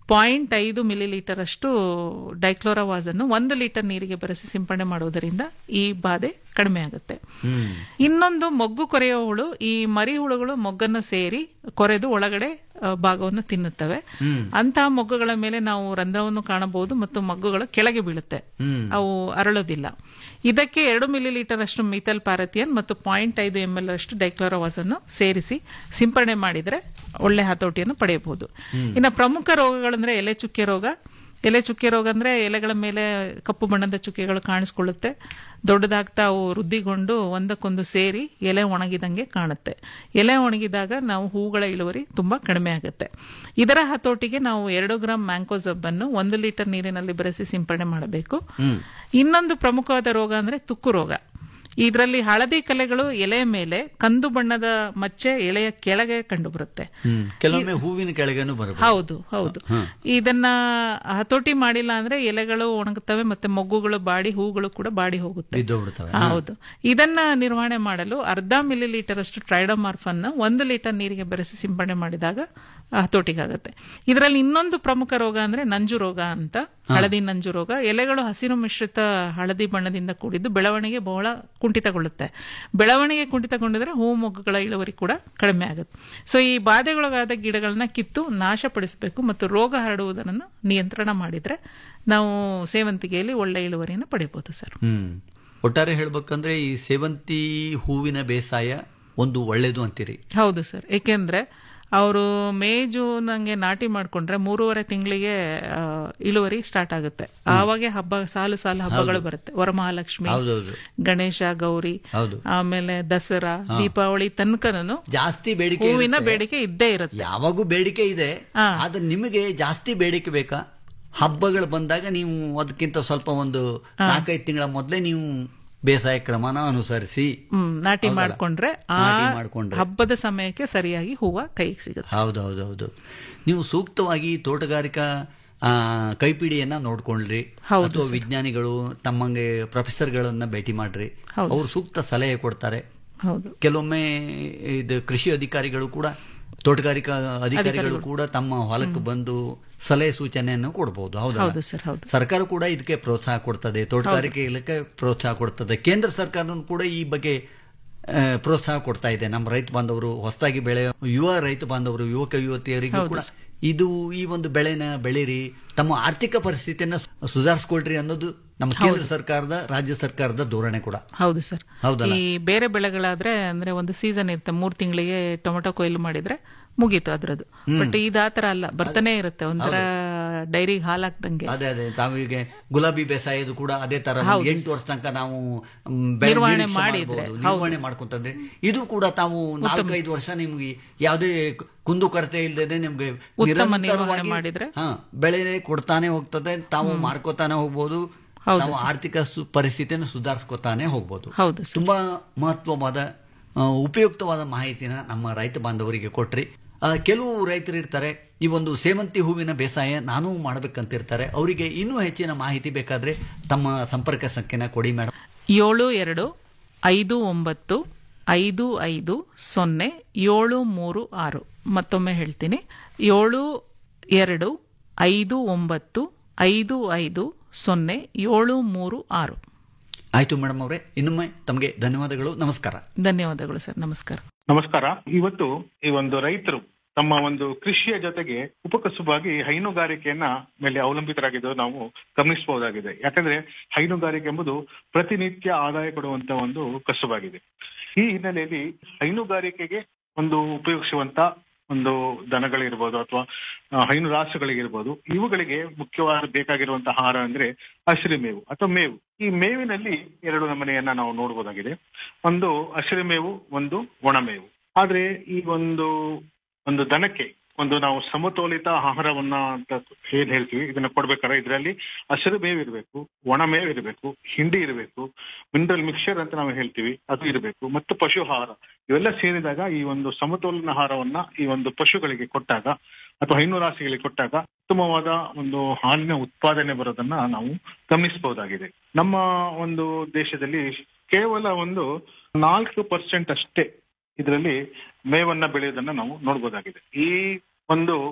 ಪಾಯಿಂಟ್ ಐದು ಮಿಲಿ ಲೀಟರ್ ಅಷ್ಟು ಡೈಕ್ಲೋರವಾಸ್ ಅನ್ನು ಒಂದು ಲೀಟರ್ ನೀರಿಗೆ ಬೆರೆಸಿ ಸಿಂಪಡಣೆ ಮಾಡುವುದರಿಂದ ಈ ಬಾಧೆ ಕಡಿಮೆ ಆಗುತ್ತೆ ಹ್ಮ್ ಇನ್ನೊಂದು ಮೊಗ್ಗು ಕೊರೆಯೋ ಹುಳು ಈ ಮರಿ ಹುಳುಗಳು ಮೊಗ್ಗನ್ನು ಸೇರಿ ಕೊರೆದು ಒಳಗಡೆ ಆ, ಭಾಗವನ್ನು ತಿನ್ನುತ್ತವೆ ಅಂತಹ ಮೊಗ್ಗುಗಳ ಮೇಲೆ ನಾವು ರಂಧ್ರವನ್ನು ಕಾಣಬಹುದು ಮತ್ತು ಮೊಗ್ಗುಗಳು ಕೆಳಗೆ ಬೀಳುತ್ತೆ ಅವು ಅರಳೋದಿಲ್ಲ ಇದಕ್ಕೆ ಎರಡು ಮಿಲಿ ಲೀಟರ್ ಅಷ್ಟು ಮಿಥಲ್ ಪ್ಯಾರಥಿಯನ್ ಮತ್ತು ಪಾಯಿಂಟ್ ಐದು ಎಂ ಎಲ್ ಅಷ್ಟು ಡೈಕ್ಲೋರವಾಸ್ ಅನ್ನು ಸೇರಿಸಿ ಸಿಂಪಡಣೆ ಮಾಡಿದ್ರೆ ಒಳ್ಳೆ ಹತೋಟಿಯನ್ನು ಪಡೆಯಬಹುದು ಇನ್ನು ಪ್ರಮುಖ ರೋಗಗಳಂದ್ರೆ ಎಲೆ ಚುಕ್ಕೆ ರೋಗ ಎಲೆ ಚುಕ್ಕೆ ರೋಗ ಅಂದ್ರೆ ಎಲೆಗಳ ಮೇಲೆ ಕಪ್ಪು ಬಣ್ಣದ ಚುಕ್ಕೆಗಳು ಕಾಣಿಸ್ಕೊಳ್ಳುತ್ತೆ ದೊಡ್ಡದಾಗ್ತಾ ಅವು ವೃದ್ಧಿಗೊಂಡು ಒಂದಕ್ಕೊಂದು ಸೇರಿ ಎಲೆ ಒಣಗಿದಂಗೆ ಕಾಣುತ್ತೆ ಎಲೆ ಒಣಗಿದಾಗ ನಾವು ಹೂಗಳ ಇಳುವರಿ ತುಂಬಾ ಕಡಿಮೆ ಆಗುತ್ತೆ ಇದರ ಹತೋಟಿಗೆ ನಾವು ಎರಡು ಗ್ರಾಂ ಮ್ಯಾಂಕೋಸಬ್ ಅನ್ನು ಒಂದು ಲೀಟರ್ ನೀರಿನಲ್ಲಿ ಬೆರೆಸಿ ಸಿಂಪಡಣೆ ಮಾಡಬೇಕು ಇನ್ನೊಂದು ಪ್ರಮುಖವಾದ ರೋಗ ಅಂದ್ರೆ ತುಕ್ಕು ರೋಗ ಇದರಲ್ಲಿ ಹಳದಿ ಕಲೆಗಳು ಎಲೆಯ ಮೇಲೆ ಕಂದು ಬಣ್ಣದ ಮಚ್ಚೆ ಎಲೆಯ ಕೆಳಗೆ ಕಂಡು ಬರುತ್ತೆ ಹ್ಮ್ ಕೆಲವೊಮ್ಮೆ ಹೂವಿನ ಕೆಳಗೇನು ಬರಬಹುದು ಹೌದು ಹೌದು ಇದನ್ನ ಹತೋಟಿ ಮಾಡಿಲ್ಲ ಅಂದ್ರೆ ಎಲೆಗಳು ಒಣಗುತ್ತವೆ ಮತ್ತೆ ಮೊಗ್ಗುಗಳು ಬಾಡಿ ಹೂಗಳು ಕೂಡ ಬಾಡಿ ಹೋಗುತ್ತೆ ಬಿದ್ದೋಗ್ಬಿಡ್ತವೆ ಹೌದು ಇದನ್ನ ನಿರ್ವಹಣೆ ಮಾಡಲು ಅರ್ಧ ಮಿಲಿ ಲೀಟರ್ ಅಷ್ಟು ಟ್ರೈಡೋಮಾರ್ಫನ್ ಒಂದು ಲೀಟರ್ ನೀರಿಗೆ ಬೆರೆಸಿ ಸಿಂಪಡಣೆ ಮಾಡಿದಾಗ ಹತೋಟಿಗಾಗತ್ತೆ ಇದರಲ್ಲಿ ಇನ್ನೊಂದು ಪ್ರಮುಖ ರೋಗ ಅಂದ್ರೆ ನಂಜು ರೋಗ ಅಂತ ಹಳದಿ ನಂಜು ರೋಗ ಎಲೆಗಳು ಹಸಿರು ಮಿಶ್ರಿತ ಹಳದಿ ಬಣ್ಣದಿಂದ ಕೂಡಿದ್ದು ಬೆಳವಣಿಗೆ ಬಹಳ ಕುಂಠಿತಗೊಳ್ಳುತ್ತೆ ಬೆಳವಣಿಗೆ ಕುಂಠಿತಗೊಂಡಿದ್ರೆ ಹೂ ಮೊಗ್ಗುಗಳ ಇಳುವರಿ ಕೂಡ ಕಡಿಮೆ ಆಗುತ್ತೆ ಸೊ ಈ ಬಾಧೆಗೊಳಗಾದ ಗಿಡಗಳನ್ನ ಕಿತ್ತು ನಾಶಪಡಿಸಬೇಕು ಮತ್ತು ರೋಗ ಹರಡುವುದನ್ನು ನಿಯಂತ್ರಣ ಮಾಡಿದ್ರೆ ನಾವು ಸೇವಂತಿಗೆಯಲ್ಲಿ ಒಳ್ಳೆ ಇಳುವರಿಯನ್ನು ಪಡೆಯಬಹುದು ಸರ್ ಹ್ಮ್ ಒಟ್ಟಾರೆ ಹೇಳ್ಬೇಕಂದ್ರೆ ಈ ಸೇವಂತಿ ಹೂವಿನ ಬೇಸಾಯ ಒಂದು ಒಳ್ಳೇದು ಅಂತೀರಿ ಹೌದು ಸರ್ ಏಕೆಂದ್ರೆ ಅವರು ಮೇ ಜೂನ್ ಹಂಗೆ ನಾಟಿ ಮಾಡ್ಕೊಂಡ್ರೆ ಮೂರುವರೆ ತಿಂಗಳಿಗೆ ಆ, ಇಳುವರಿ ಸ್ಟಾರ್ಟ್ ಆಗುತ್ತೆ ಆವಾಗೆ ಹಬ್ಬ ಸಾಲು ಸಾಲು ಹಬ್ಬಗಳು ಬರುತ್ತೆ ವರಮಹಾಲಕ್ಷ್ಮಿ ಹೌದೌದು ಗಣೇಶ ಗೌರಿ ಹೌದು ಆಮೇಲೆ ದಸರಾ ದೀಪಾವಳಿ ತನಕನೂ ಜಾಸ್ತಿ ಬೇಡಿಕೆ ಹೂವಿನ ಇರುತ್ತೆ. ಬೇಡಿಕೆ ಇದ್ದೇ ಇರುತ್ತೆ ಯಾವಾಗೂ ಬೇಡಿಕೆ ಇದೆ ಆದ್ರೆ ನಿಮಗೆ ಜಾಸ್ತಿ ಬೇಡಿಕೆ ಬೇಕಾ ಹಬ್ಬಗಳು ಬಂದಾಗ ನೀವು ಅದಕ್ಕಿಂತ ಸ್ವಲ್ಪ ಒಂದು ನಾಲ್ಕೈದು ತಿಂಗಳ ಮೊದಲೇ ನೀವು ಬೇಸಾಯ ಕ್ರಮನ ಅನುಸರಿಸಿ ಹ್ಮ್ ನಾಟಿ ಹೌದಲ್ಲ? ಮಾಡ್ಕೊಂಡ್ರೆ ಆ ನಾಟಿ ಮಾಡ್ಕೊಂಡ್ರೆ. ಹಬ್ಬದ ಸಮಯಕ್ಕೆ ಸರಿಯಾಗಿ ಹೂವ ಕೈಗೆ ಸಿಗುತ್ತೆ ಹೌದೌದೌದು ನೀವು ಸೂಕ್ತವಾಗಿ ತೋಟಗಾರಿಕಾ ಆ, ಕೈಪಿಡಿಯನ್ನ ನೋಡ್ಕೊಂಡ್ರಿ ಹೌದು ಅಥವಾ ವಿಜ್ಞಾನಿಗಳು ತಮ್ಮಂಗೆ ಪ್ರೊಫೆಸರ್ಗಳನ್ನ ಭೇಟಿ ಮಾಡ್ರಿ ಹೌದು ಅವ್ರು ಸೂಕ್ತ ಸಲಹೆ ಕೊಡ್ತಾರೆ ಹೌದು ಕೆಲವೊಮ್ಮೆ ಇದು ಕೃಷಿ ಅಧಿಕಾರಿಗಳು ಕೂಡ ತೋಟಗಾರಿಕಾ ಅಧಿಕಾರಿಗಳು ಕೂಡ ತಮ್ಮ ಹೊಲಕ್ಕೆ ಬಂದು ಸಲಹೆ ಸೂಚನೆಯನ್ನು ಕೊಡಬಹುದು ಹೌದು ಹೌದಾ ಸರ್ ಹೌದು ಸರ್ಕಾರ ಕೂಡ ಇದಕ್ಕೆ ಪ್ರೋತ್ಸಾಹ ಕೊಡ್ತದೆ ತೋಟಗಾರಿಕೆ ಇಲಾಖೆ ಪ್ರೋತ್ಸಾಹ ಕೊಡ್ತದೆ ಕೇಂದ್ರ ಸರ್ಕಾರನೂ ಕೂಡ ಈ ಬಗ್ಗೆ ಆ, ಪ್ರೋತ್ಸಾಹ ಕೊಡ್ತಾ ಇದೆ ನಮ್ಮ ರೈತ ಬಾಂಧವರು ಹೊಸದಾಗಿ ಬೆಳೆ ಯುವ ರೈತ ಬಾಂಧವರು ಯುವಕ ಯುವತಿಯರಿಗೂ ಕೂಡ ಇದು ಈ ಒಂದು ಬೆಳೆನ ಬೆಳೀರಿ ತಮ್ಮ ಆರ್ಥಿಕ ಪರಿಸ್ಥಿತಿಯನ್ನ ಸುಧಾರಿಸ್ಕೊಳ್ರಿ ಅನ್ನೋದು ನಮ್ಮ ಕೇಂದ್ರ ಸರ್ಕಾರದ ರಾಜ್ಯ ಸರ್ಕಾರದ ಧೋರಣೆ ಕೂಡ ಹೌದು ಸರ್ ಹೌದಲ್ಲ? ಈ ಬೇರೆ ಬೆಳೆಗಳಾದ್ರೆ ಅಂದ್ರೆ ಒಂದು ಸೀಸನ್ ಇರುತ್ತೆ ಮೂರ್ ತಿಂಗಳಿಗೆ ಟೊಮೆಟೊ ಕೊಯ್ಲು ಮಾಡಿದ್ರೆ ಮುಗೀತು ಅದ್ರದ್ದು ಬಟ್ ಇದು ಆತರ ಅಲ್ಲ ಬರ್ತಾನೆ ಇರುತ್ತೆ ಒಂಥರ ಡೈರಿಗೆ ಹಾಲ್ ಹಾಕ್ದಂಗೆ ಅದೇ ಅದೇ ತಾವೀಗ ಗುಲಾಬಿ ಬೇಸಾಯದು ಕೂಡ ಅದೇ ತರ ಒಂದು ಎಂಟು ವರ್ಷ ತನಕ ನಾವು ಮ್, ಬೆಳೆ ನಿರ್ವಹಣೆ ನಿರೀಕ್ಷೆ ಮಾಡಿದ್ರೆ, ಮಾಡ್ಬೋದು, ನಿರ್ವಹಣೆ ಮಾಡ್ಕೊಂತಂದ್ರೆ ಇದು ಕೂಡ ತಾವು ನಾಲ್ಕೈದು ವರ್ಷ ನಿಮ್ಗೆ ಯಾವುದೇ ಕುಂದು ಕೊರತೆ ಇಲ್ಲದೆ ನಿಮ್ಗೆ ಉತ್ತಮ ನಿರ್ವಹಣೆ ನಿರಂತರವಾಗಿ ಮಾಡಿದ್ರೆ? ಹಾ ಬೆಳೆ ಕೊಡ್ತಾನೆ ಹೋಗ್ತದೆ ತಾವು ಮಾರ್ಕೋತಾನೆ ಹೋಗ್ಬೋದು ಹೌದು ತಾವು ಆರ್ಥಿಕ ಸು- ಪರಿಸ್ಥಿತಿಯನ್ನು ಸುಧಾರಿಸ್ಕೋತಾನೆ ಹೋಗ್ಬೋದು ಹೌದು ಸರ್ ತುಂಬಾ ಮಹತ್ವವಾದ ಆ, ಉಪಯುಕ್ತವಾದ ಮಾಹಿತಿನ ನಮ್ಮ ರೈತ ಬಾಂಧವರಿಗೆ ಕೊಟ್ರಿ ಆ, ಕೆಲವು ರೈತರು ಇರ್ತಾರೆ ಈ ಒಂದು ಸೇವಂತಿ ಹೂವಿನ ಬೇಸಾಯ ನಾನೂ ಮಾಡ್ಬೇಕಂತಿರ್ತಾರೆ ಅವರಿಗೆ ಇನ್ನೂ ಹೆಚ್ಚಿನ ಮಾಹಿತಿ ಬೇಕಾದ್ರೆ ತಮ್ಮ ಸಂಪರ್ಕ ಸಂಖ್ಯೆನ ಕೊಡಿ ಮೇಡಮ್ ಏಳು ಎರಡು ಐದು ಒಂಬತ್ತು ಐದು ಐದು ಸೊನ್ನೆ ಏಳು ಮೂರು ಆರು ಮತ್ತೊಮ್ಮೆ ಹೇಳ್ತೀನಿ ಏಳು ಎರಡು ಐದು ಒಂಬತ್ತು ಐದು ಐದು ಸೊನ್ನೆ ಏಳು ಮೂರು ಆರು ಆಯ್ತು ಮೇಡಮ್ ಅವರೇ ಇನ್ನೊಮ್ಮೆ ತಮಗೆ ಧನ್ಯವಾದಗಳು ನಮಸ್ಕಾರ ಧನ್ಯವಾದಗಳು ಸರ್ ನಮಸ್ಕಾರ ನಮಸ್ಕಾರ ಇವತ್ತು ಈ ಒಂದು ರೈತರು ತಮ್ಮ ಒಂದು ಕೃಷಿಯ ಜೊತೆಗೆ ಉಪಕಸುಬಾಗಿ ಹೈನುಗಾರಿಕೆಯನ್ನ ಮೇಲೆ ಅವಲಂಬಿತರಾಗಿದ್ದು ನಾವು ಗಮನಿಸಬಹುದಾಗಿದೆ ಯಾಕಂದ್ರೆ ಹೈನುಗಾರಿಕೆ ಎಂಬುದು ಪ್ರತಿನಿತ್ಯ ಆದಾಯ ಕೊಡುವಂತ ಒಂದು ಕಸುಬಾಗಿದೆ ಈ ಹಿನ್ನೆಲೆಯಲ್ಲಿ ಹೈನುಗಾರಿಕೆಗೆ ಒಂದು ಉಪಯೋಗಿಸುವಂತ ಒಂದು ದನಗಳಿರ್ಬೋದು ಅಥವಾ ಆ, ಹೈನು ರಾಸುಗಳಿಗಿರ್ಬೋದು ಇವುಗಳಿಗೆ ಮುಖ್ಯವಾದ ಬೇಕಾಗಿರುವಂತಹ ಆಹಾರ ಅಂದ್ರೆ ಹಸಿರು ಮೇವು ಅಥವಾ ಮೇವು ಈ ಮೇವಿನಲ್ಲಿ ಎರಡು ನಮನೆಯನ್ನ ನಾವು ನೋಡಬಹುದಾಗಿದೆ ಒಂದು ಹಸಿರು ಮೇವು ಒಂದು ಒಣಮೇವು ಆದ್ರೆ ಈ ಒಂದು ಒಂದು ದನಕ್ಕೆ ಒಂದು ನಾವು ಸಮತೋಲಿತ ಆಹಾರವನ್ನ ಅಂತ ಏನ್ ಹೇಳ್ತೀವಿ ಇದನ್ನ ಕೊಡ್ಬೇಕಾದ್ರೆ ಇದರಲ್ಲಿ ಹಸಿರು ಮೇವು ಇರಬೇಕು ಒಣ ಮೇವು ಇರಬೇಕು ಹಿಂಡಿ ಇರಬೇಕು ಮಿನರಲ್ ಮಿಕ್ಸರ್ ಅಂತ ನಾವು ಹೇಳ್ತೀವಿ ಅದು ಇರಬೇಕು ಮತ್ತು ಪಶು ಆಹಾರ ಇವೆಲ್ಲ ಸೇರಿದಾಗ ಈ ಒಂದು ಸಮತೋಲನ ಆಹಾರವನ್ನ ಈ ಒಂದು ಪಶುಗಳಿಗೆ ಕೊಟ್ಟಾಗ ಅಥವಾ ಹೈನು ರಾಶಿಗಳಿಗೆ ಕೊಟ್ಟಾಗ ಉತ್ತಮವಾದ ಒಂದು ಹಾಲಿನ ಉತ್ಪಾದನೆ ಬರೋದನ್ನ ನಾವು ಗಮನಿಸಬಹುದಾಗಿದೆ ನಮ್ಮ ಒಂದು ದೇಶದಲ್ಲಿ ಕೇವಲ ಒಂದು ನಾಲ್ಕು ಪರ್ಸೆಂಟ್ ಅಷ್ಟೇ ಇದರಲ್ಲಿ ಮೇವನ್ನ ಬೆಳೆಯೋದನ್ನ ನಾವು ನೋಡ್ಬೋದಾಗಿದೆ ಈ ಒಂದು